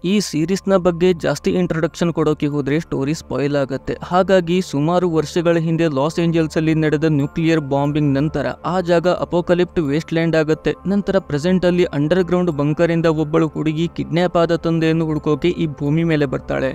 ಈ ಸೀರೀಸ್ನ ಬಗ್ಗೆ ಜಾಸ್ತಿ ಇಂಟ್ರೊಡಕ್ಷನ್ ಕೊಡೋಕೆ ಹೋದ್ರೆ ಸ್ಟೋರಿ ಸ್ಪಾಯಿಲ್ ಆಗುತ್ತೆ ಹಾಗಾಗಿ ಸುಮಾರು ವರ್ಷಗಳ ಹಿಂದೆ ಲಾಸ್ ಏಂಜಲ್ಸ್ ಅಲ್ಲಿ ನಡೆದ ನ್ಯೂಕ್ಲಿಯರ್ ಬಾಂಬಿಂಗ್ ನಂತರ ಆ ಜಾಗ ಅಪೋಕಲಿಪ್ಟ್ ವೇಸ್ಟ್ ಲ್ಯಾಂಡ್ ಆಗುತ್ತೆ ನಂತರ ಪ್ರೆಸೆಂಟ್ ಅಲ್ಲಿ ಅಂಡರ್ ಗ್ರೌಂಡ್ ಬಂಕರ್ ಇಂದ ಒಬ್ಬಳು ಹುಡುಗಿ ಕಿಡ್ನಾಪ್ ಆದ ತಂದೆಯನ್ನು ಹುಡುಕೋಕೆ ಈ ಭೂಮಿ ಮೇಲೆ ಬರ್ತಾಳೆ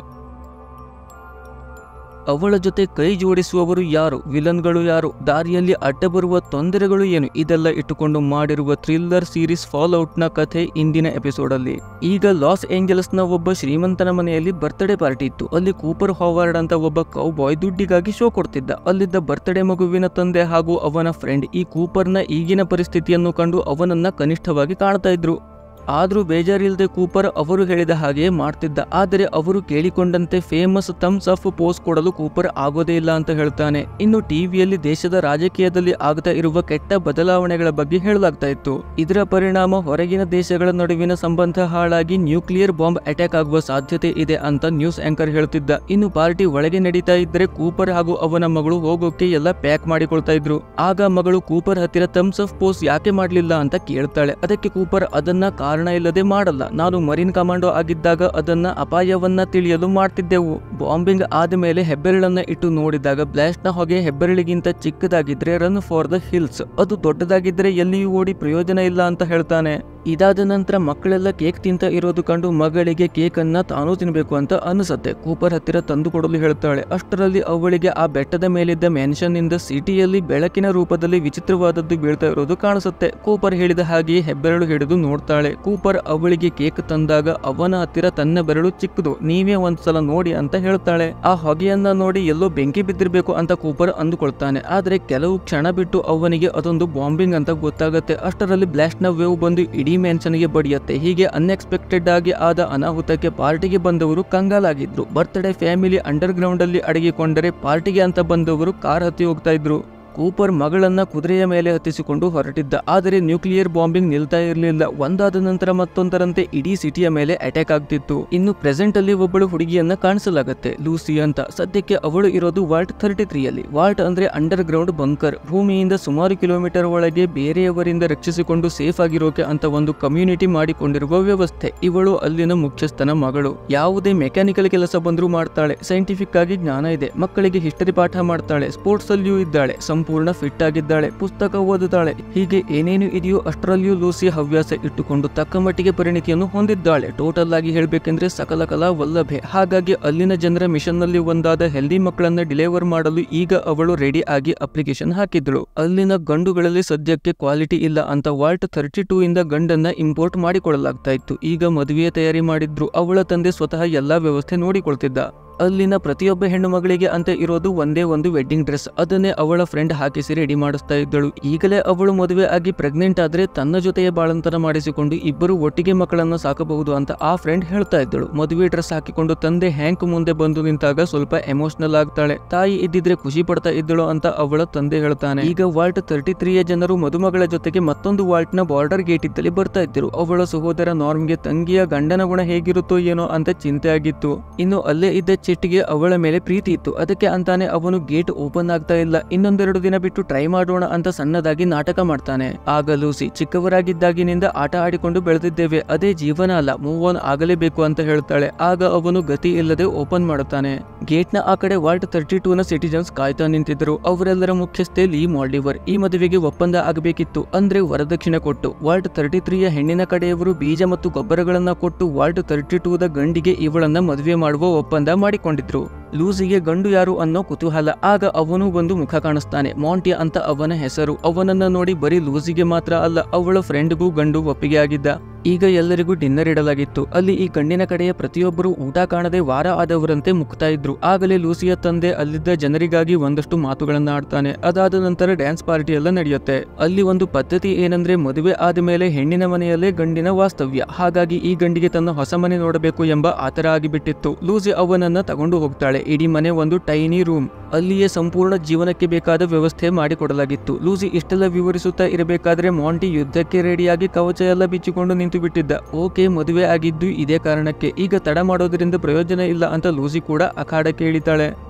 ಅವಳ ಜೊತೆ ಕೈ ಜೋಡಿಸುವವರು ಯಾರು ವಿಲನ್ಗಳು ಯಾರು ದಾರಿಯಲ್ಲಿ ಅಡ್ಡ ಬರುವ ತೊಂದರೆಗಳು ಏನು ಇದೆಲ್ಲ ಇಟ್ಟುಕೊಂಡು ಮಾಡಿರುವ ಥ್ರಿಲ್ಲರ್ ಸೀರೀಸ್ ಫಾಲ್ ನ ಕಥೆ ಇಂದಿನ ಎಪಿಸೋಡ್ ಅಲ್ಲಿ ಈಗ ಲಾಸ್ ಏಂಜಲಸ್ ನ ಒಬ್ಬ ಶ್ರೀಮಂತನ ಮನೆಯಲ್ಲಿ ಬರ್ತ್ಡೇ ಪಾರ್ಟಿ ಇತ್ತು ಅಲ್ಲಿ ಕೂಪರ್ ಹಾವಾರ್ಡ್ ಅಂತ ಒಬ್ಬ ಕೌ ಬಾಯ್ ದುಡ್ಡಿಗಾಗಿ ಶೋ ಕೊಡ್ತಿದ್ದ ಅಲ್ಲಿದ್ದ ಬರ್ತ್ಡೇ ಮಗುವಿನ ತಂದೆ ಹಾಗೂ ಅವನ ಫ್ರೆಂಡ್ ಈ ಕೂಪರ್ನ ಈಗಿನ ಪರಿಸ್ಥಿತಿಯನ್ನು ಕಂಡು ಅವನನ್ನ ಕನಿಷ್ಠವಾಗಿ ಕಾಣ್ತಾ ಇದ್ರು ಆದ್ರೂ ಬೇಜಾರಿಲ್ಲದೆ ಕೂಪರ್ ಅವರು ಹೇಳಿದ ಹಾಗೆ ಮಾಡ್ತಿದ್ದ ಆದರೆ ಅವರು ಕೇಳಿಕೊಂಡಂತೆ ಫೇಮಸ್ ಥಮ್ಸ್ ಅಪ್ ಪೋಸ್ ಕೊಡಲು ಕೂಪರ್ ಆಗೋದೇ ಇಲ್ಲ ಅಂತ ಹೇಳ್ತಾನೆ ಇನ್ನು ಟಿವಿಯಲ್ಲಿ ದೇಶದ ರಾಜಕೀಯದಲ್ಲಿ ಆಗ್ತಾ ಇರುವ ಕೆಟ್ಟ ಬದಲಾವಣೆಗಳ ಬಗ್ಗೆ ಹೇಳಲಾಗ್ತಾ ಇತ್ತು ಇದರ ಪರಿಣಾಮ ಹೊರಗಿನ ದೇಶಗಳ ನಡುವಿನ ಸಂಬಂಧ ಹಾಳಾಗಿ ನ್ಯೂಕ್ಲಿಯರ್ ಬಾಂಬ್ ಅಟ್ಯಾಕ್ ಆಗುವ ಸಾಧ್ಯತೆ ಇದೆ ಅಂತ ನ್ಯೂಸ್ ಆಂಕರ್ ಹೇಳ್ತಿದ್ದ ಇನ್ನು ಪಾರ್ಟಿ ಒಳಗೆ ನಡೀತಾ ಇದ್ರೆ ಕೂಪರ್ ಹಾಗೂ ಅವನ ಮಗಳು ಹೋಗೋಕೆ ಎಲ್ಲ ಪ್ಯಾಕ್ ಮಾಡಿಕೊಳ್ತಾ ಇದ್ರು ಆಗ ಮಗಳು ಕೂಪರ್ ಹತ್ತಿರ ಥಮ್ಸ್ ಅಪ್ ಪೋಸ್ ಯಾಕೆ ಮಾಡ್ಲಿಲ್ಲ ಅಂತ ಕೇಳ್ತಾಳೆ ಅದಕ್ಕೆ ಕೂಪರ್ ಅದನ್ನ ಕಾರಣ ಇಲ್ಲದೆ ಮಾಡಲ್ಲ ನಾನು ಮರೀನ್ ಕಮಾಂಡೋ ಆಗಿದ್ದಾಗ ಅದನ್ನ ಅಪಾಯವನ್ನ ತಿಳಿಯಲು ಮಾಡ್ತಿದ್ದೆವು ಬಾಂಬಿಂಗ್ ಆದ ಮೇಲೆ ಹೆಬ್ಬೆರಳನ್ನ ಇಟ್ಟು ನೋಡಿದಾಗ ಬ್ಲಾಸ್ಟ್ ನ ಹೊಗೆ ಹೆಬ್ಬೆರಳಿಗಿಂತ ಚಿಕ್ಕದಾಗಿದ್ರೆ ರನ್ ಫಾರ್ ದ ಹಿಲ್ಸ್ ಅದು ದೊಡ್ಡದಾಗಿದ್ರೆ ಎಲ್ಲಿಯೂ ಓಡಿ ಪ್ರಯೋಜನ ಇಲ್ಲ ಅಂತ ಹೇಳ್ತಾನೆ ಇದಾದ ನಂತರ ಮಕ್ಕಳೆಲ್ಲ ಕೇಕ್ ತಿಂತ ಇರೋದು ಕಂಡು ಮಗಳಿಗೆ ಕೇಕ್ ಅನ್ನ ತಾನೂ ತಿನ್ಬೇಕು ಅಂತ ಅನಿಸುತ್ತೆ ಕೂಪರ್ ಹತ್ತಿರ ತಂದು ಕೊಡಲು ಹೇಳ್ತಾಳೆ ಅಷ್ಟರಲ್ಲಿ ಅವಳಿಗೆ ಆ ಬೆಟ್ಟದ ಮೇಲಿದ್ದ ಮೆನ್ಷನ್ ಇಂದ ಸಿಟಿಯಲ್ಲಿ ಬೆಳಕಿನ ರೂಪದಲ್ಲಿ ವಿಚಿತ್ರವಾದದ್ದು ಬೀಳ್ತಾ ಇರೋದು ಕಾಣಿಸುತ್ತೆ ಕೂಪರ್ ಹೇಳಿದ ಹಾಗೆ ಹೆಬ್ಬೆರಳು ಹಿಡಿದು ನೋಡ್ತಾಳೆ ಕೂಪರ್ ಅವಳಿಗೆ ಕೇಕ್ ತಂದಾಗ ಅವನ ಹತ್ತಿರ ತನ್ನ ಬೆರಳು ಚಿಕ್ಕದು ನೀವೇ ಒಂದ್ಸಲ ನೋಡಿ ಅಂತ ಹೇಳ್ತಾಳೆ ಆ ಹೊಗೆಯನ್ನ ನೋಡಿ ಎಲ್ಲೋ ಬೆಂಕಿ ಬಿದ್ದಿರ್ಬೇಕು ಅಂತ ಕೂಪರ್ ಅಂದುಕೊಳ್ತಾನೆ ಆದ್ರೆ ಕೆಲವು ಕ್ಷಣ ಬಿಟ್ಟು ಅವನಿಗೆ ಅದೊಂದು ಬಾಂಬಿಂಗ್ ಅಂತ ಗೊತ್ತಾಗುತ್ತೆ ಅಷ್ಟರಲ್ಲಿ ಬ್ಲಾಸ್ಟ್ ನ ವೇವ್ ಬಂದು ಇಡೀ ಮೆನ್ಷನ್ಗೆ ಬಡಿಯುತ್ತೆ ಹೀಗೆ ಅನ್ಎಕ್ಸ್ಪೆಕ್ಟೆಡ್ ಆಗಿ ಆದ ಅನಾಹುತಕ್ಕೆ ಪಾರ್ಟಿಗೆ ಬಂದವರು ಕಂಗಾಲಾಗಿದ್ರು ಬರ್ತ್ಡೇ ಫ್ಯಾಮಿಲಿ ಅಂಡರ್ ಗ್ರೌಂಡ್ ಅಲ್ಲಿ ಅಡಗಿಕೊಂಡರೆ ಪಾರ್ಟಿಗೆ ಅಂತ ಬಂದವರು ಕಾರ್ ಹತ್ತಿ ಹೋಗ್ತಾ ಇದ್ರು ಕೂಪರ್ ಮಗಳನ್ನ ಕುದುರೆಯ ಮೇಲೆ ಹತ್ತಿಸಿಕೊಂಡು ಹೊರಟಿದ್ದ ಆದರೆ ನ್ಯೂಕ್ಲಿಯರ್ ಬಾಂಬಿಂಗ್ ನಿಲ್ತಾ ಇರಲಿಲ್ಲ ಒಂದಾದ ನಂತರ ಮತ್ತೊಂದರಂತೆ ಇಡೀ ಸಿಟಿಯ ಮೇಲೆ ಅಟ್ಯಾಕ್ ಆಗ್ತಿತ್ತು ಇನ್ನು ಪ್ರೆಸೆಂಟ್ ಅಲ್ಲಿ ಒಬ್ಬಳು ಹುಡುಗಿಯನ್ನ ಕಾಣಿಸಲಾಗತ್ತೆ ಲೂಸಿ ಅಂತ ಸದ್ಯಕ್ಕೆ ಅವಳು ಇರೋದು ವಾಲ್ಟ್ ಥರ್ಟಿ ತ್ರೀಯಲ್ಲಿ ವಾಲ್ಟ್ ಅಂದ್ರೆ ಅಂಡರ್ ಗ್ರೌಂಡ್ ಬಂಕರ್ ಭೂಮಿಯಿಂದ ಸುಮಾರು ಕಿಲೋಮೀಟರ್ ಒಳಗೆ ಬೇರೆಯವರಿಂದ ರಕ್ಷಿಸಿಕೊಂಡು ಸೇಫ್ ಆಗಿರೋಕೆ ಅಂತ ಒಂದು ಕಮ್ಯುನಿಟಿ ಮಾಡಿಕೊಂಡಿರುವ ವ್ಯವಸ್ಥೆ ಇವಳು ಅಲ್ಲಿನ ಮುಖ್ಯಸ್ಥನ ಮಗಳು ಯಾವುದೇ ಮೆಕ್ಯಾನಿಕಲ್ ಕೆಲಸ ಬಂದ್ರೂ ಮಾಡ್ತಾಳೆ ಸೈಂಟಿಫಿಕ್ ಆಗಿ ಜ್ಞಾನ ಇದೆ ಮಕ್ಕಳಿಗೆ ಹಿಸ್ಟರಿ ಪಾಠ ಮಾಡ್ತಾಳೆ ಸ್ಪೋರ್ಟ್ಸ್ ಅಲ್ಲಿಯೂ ಇದ್ದಾಳೆ ಸಂಪೂರ್ಣ ಫಿಟ್ ಆಗಿದ್ದಾಳೆ ಪುಸ್ತಕ ಓದುತ್ತಾಳೆ ಹೀಗೆ ಏನೇನು ಇದೆಯೋ ಅಷ್ಟರಲ್ಲಿಯೂ ಲೂಸಿ ಹವ್ಯಾಸ ಇಟ್ಟುಕೊಂಡು ತಕ್ಕ ಮಟ್ಟಿಗೆ ಪರಿಣಿತಿಯನ್ನು ಹೊಂದಿದ್ದಾಳೆ ಟೋಟಲ್ ಆಗಿ ಹೇಳ್ಬೇಕೆಂದ್ರೆ ಸಕಲ ಕಲಾ ವಲ್ಲಭೆ ಹಾಗಾಗಿ ಅಲ್ಲಿನ ಜನರ ಮಿಷನ್ ನಲ್ಲಿ ಒಂದಾದ ಹೆಲ್ದಿ ಮಕ್ಕಳನ್ನ ಡಿಲಿವರ್ ಮಾಡಲು ಈಗ ಅವಳು ರೆಡಿ ಆಗಿ ಅಪ್ಲಿಕೇಶನ್ ಹಾಕಿದ್ಳು ಅಲ್ಲಿನ ಗಂಡುಗಳಲ್ಲಿ ಸದ್ಯಕ್ಕೆ ಕ್ವಾಲಿಟಿ ಇಲ್ಲ ಅಂತ ವಾಲ್ಟ್ ಥರ್ಟಿ ಟೂ ಇಂದ ಗಂಡನ್ನ ಇಂಪೋರ್ಟ್ ಮಾಡಿಕೊಳ್ಳಲಾಗ್ತಾ ಇತ್ತು ಈಗ ಮದುವೆಯ ತಯಾರಿ ಮಾಡಿದ್ರು ಅವಳ ತಂದೆ ಸ್ವತಃ ಎಲ್ಲಾ ವ್ಯವಸ್ಥೆ ನೋಡಿಕೊಳ್ತಿದ್ದ ಅಲ್ಲಿನ ಪ್ರತಿಯೊಬ್ಬ ಹೆಣ್ಣು ಮಗಳಿಗೆ ಅಂತ ಇರೋದು ಒಂದೇ ಒಂದು ವೆಡ್ಡಿಂಗ್ ಡ್ರೆಸ್ ಅದನ್ನೇ ಅವಳ ಫ್ರೆಂಡ್ ಹಾಕಿಸಿ ರೆಡಿ ಮಾಡಿಸ್ತಾ ಇದ್ದಳು ಈಗಲೇ ಅವಳು ಮದುವೆ ಆಗಿ ಪ್ರೆಗ್ನೆಂಟ್ ಆದ್ರೆ ತನ್ನ ಜೊತೆಯೇ ಬಾಳಂತನ ಮಾಡಿಸಿಕೊಂಡು ಇಬ್ಬರು ಒಟ್ಟಿಗೆ ಮಕ್ಕಳನ್ನ ಸಾಕಬಹುದು ಅಂತ ಆ ಫ್ರೆಂಡ್ ಹೇಳ್ತಾ ಇದ್ದಳು ಮದುವೆ ಡ್ರೆಸ್ ಹಾಕಿಕೊಂಡು ತಂದೆ ಹ್ಯಾಂಕ್ ಮುಂದೆ ಬಂದು ನಿಂತಾಗ ಸ್ವಲ್ಪ ಎಮೋಷನಲ್ ಆಗ್ತಾಳೆ ತಾಯಿ ಇದ್ದಿದ್ರೆ ಖುಷಿ ಪಡ್ತಾ ಇದ್ದಳು ಅಂತ ಅವಳ ತಂದೆ ಹೇಳ್ತಾನೆ ಈಗ ವಾಲ್ಟ್ ತರ್ಟಿ ತ್ರೀಯ ಜನರು ಮದುಮಗಳ ಜೊತೆಗೆ ಮತ್ತೊಂದು ವಾಲ್ಟ್ ನ ಬಾರ್ಡರ್ ಗೇಟ್ ಇದ್ದಲ್ಲಿ ಬರ್ತಾ ಇದ್ದರು ಅವಳ ಸಹೋದರ ನಾರ್ಮ್ಗೆ ತಂಗಿಯ ಗಂಡನ ಗುಣ ಹೇಗಿರುತ್ತೋ ಏನೋ ಅಂತ ಚಿಂತೆ ಆಗಿತ್ತು ಇನ್ನು ಅಲ್ಲೇ ಇದ್ದ ಚಿಟ್ಟಿಗೆ ಅವಳ ಮೇಲೆ ಪ್ರೀತಿ ಇತ್ತು ಅದಕ್ಕೆ ಅಂತಾನೆ ಅವನು ಗೇಟ್ ಓಪನ್ ಆಗ್ತಾ ಇಲ್ಲ ಇನ್ನೊಂದೆರಡು ದಿನ ಬಿಟ್ಟು ಟ್ರೈ ಮಾಡೋಣ ಅಂತ ಸಣ್ಣದಾಗಿ ನಾಟಕ ಮಾಡ್ತಾನೆ ಆಗ ಲೂಸಿ ಚಿಕ್ಕವರಾಗಿದ್ದಾಗಿನಿಂದ ಆಟ ಆಡಿಕೊಂಡು ಬೆಳೆದಿದ್ದೇವೆ ಅದೇ ಜೀವನ ಅಲ್ಲ ಮೂವ್ ಆನ್ ಆಗಲೇಬೇಕು ಅಂತ ಹೇಳ್ತಾಳೆ ಆಗ ಅವನು ಗತಿ ಇಲ್ಲದೆ ಓಪನ್ ಮಾಡುತ್ತಾನೆ ಗೇಟ್ ನ ಆ ಕಡೆ ವಾಲ್ಟ್ ತರ್ಟಿ ಟೂ ನ ಸಿಟಿಜನ್ಸ್ ಕಾಯ್ತಾ ನಿಂತಿದ್ದರು ಅವರೆಲ್ಲರ ಮುಖ್ಯಸ್ಥೆ ಲೀ ಮಾಲ್ಡಿವರ್ ಈ ಮದುವೆಗೆ ಒಪ್ಪಂದ ಆಗಬೇಕಿತ್ತು ಅಂದ್ರೆ ವರದಕ್ಷಿಣೆ ಕೊಟ್ಟು ವಾಲ್ಟ್ ತರ್ಟಿ ತ್ರೀಯ ಹೆಣ್ಣಿನ ಕಡೆಯವರು ಬೀಜ ಮತ್ತು ಗೊಬ್ಬರಗಳನ್ನ ಕೊಟ್ಟು ವಾಲ್ಟ್ ತರ್ಟಿ ಟೂ ದ ಗಂಡಿಗೆ ಇವಳನ್ನ ಮದುವೆ ಮಾಡುವ ಒಪ್ಪಂದ ಮಾಡಿಕೊಂಡಿದ್ರು ಲೂಸಿಗೆ ಗಂಡು ಯಾರು ಅನ್ನೋ ಕುತೂಹಲ ಆಗ ಅವನು ಒಂದು ಮುಖ ಕಾಣಿಸ್ತಾನೆ ಮಾಂಟಿ ಅಂತ ಅವನ ಹೆಸರು ಅವನನ್ನ ನೋಡಿ ಬರೀ ಲೂಸಿಗೆ ಮಾತ್ರ ಅಲ್ಲ ಅವಳ ಫ್ರೆಂಡ್ಗೂ ಗಂಡು ಒಪ್ಪಿಗೆ ಆಗಿದ್ದ ಈಗ ಎಲ್ಲರಿಗೂ ಡಿನ್ನರ್ ಇಡಲಾಗಿತ್ತು ಅಲ್ಲಿ ಈ ಗಂಡಿನ ಕಡೆಯ ಪ್ರತಿಯೊಬ್ಬರು ಊಟ ಕಾಣದೆ ವಾರ ಆದವರಂತೆ ಮುಕ್ತಾ ಇದ್ರು ಆಗಲೇ ಲೂಸಿಯ ತಂದೆ ಅಲ್ಲಿದ್ದ ಜನರಿಗಾಗಿ ಒಂದಷ್ಟು ಮಾತುಗಳನ್ನ ಆಡ್ತಾನೆ ಅದಾದ ನಂತರ ಡ್ಯಾನ್ಸ್ ಪಾರ್ಟಿ ಎಲ್ಲ ನಡೆಯುತ್ತೆ ಅಲ್ಲಿ ಒಂದು ಪದ್ಧತಿ ಏನಂದ್ರೆ ಮದುವೆ ಆದ ಮೇಲೆ ಹೆಣ್ಣಿನ ಮನೆಯಲ್ಲೇ ಗಂಡಿನ ವಾಸ್ತವ್ಯ ಹಾಗಾಗಿ ಈ ಗಂಡಿಗೆ ತನ್ನ ಹೊಸ ಮನೆ ನೋಡಬೇಕು ಎಂಬ ಆತರ ಆಗಿಬಿಟ್ಟಿತ್ತು ಲೂಸಿ ಅವನನ್ನ ತಗೊಂಡು ಹೋಗ್ತಾಳೆ ಇಡೀ ಮನೆ ಒಂದು ಟೈನಿ ರೂಮ್ ಅಲ್ಲಿಯೇ ಸಂಪೂರ್ಣ ಜೀವನಕ್ಕೆ ಬೇಕಾದ ವ್ಯವಸ್ಥೆ ಮಾಡಿಕೊಡಲಾಗಿತ್ತು ಲೂಸಿ ಇಷ್ಟೆಲ್ಲ ವಿವರಿಸುತ್ತಾ ಇರಬೇಕಾದ್ರೆ ಮಾಂಟಿ ಯುದ್ಧಕ್ಕೆ ರೆಡಿಯಾಗಿ ಕವಚ ಎಲ್ಲ ಬಿಚ್ಚಿಕೊಂಡು ನಿಂತು ಬಿಟ್ಟಿದ್ದ ಓಕೆ ಮದುವೆ ಆಗಿದ್ದು ಇದೇ ಕಾರಣಕ್ಕೆ ಈಗ ತಡ ಮಾಡೋದ್ರಿಂದ ಪ್ರಯೋಜನ ಇಲ್ಲ ಅಂತ ಲೂಸಿ ಕೂಡ ಅಖಾಡಕ್ಕೆ ಇಳಿತಾಳೆ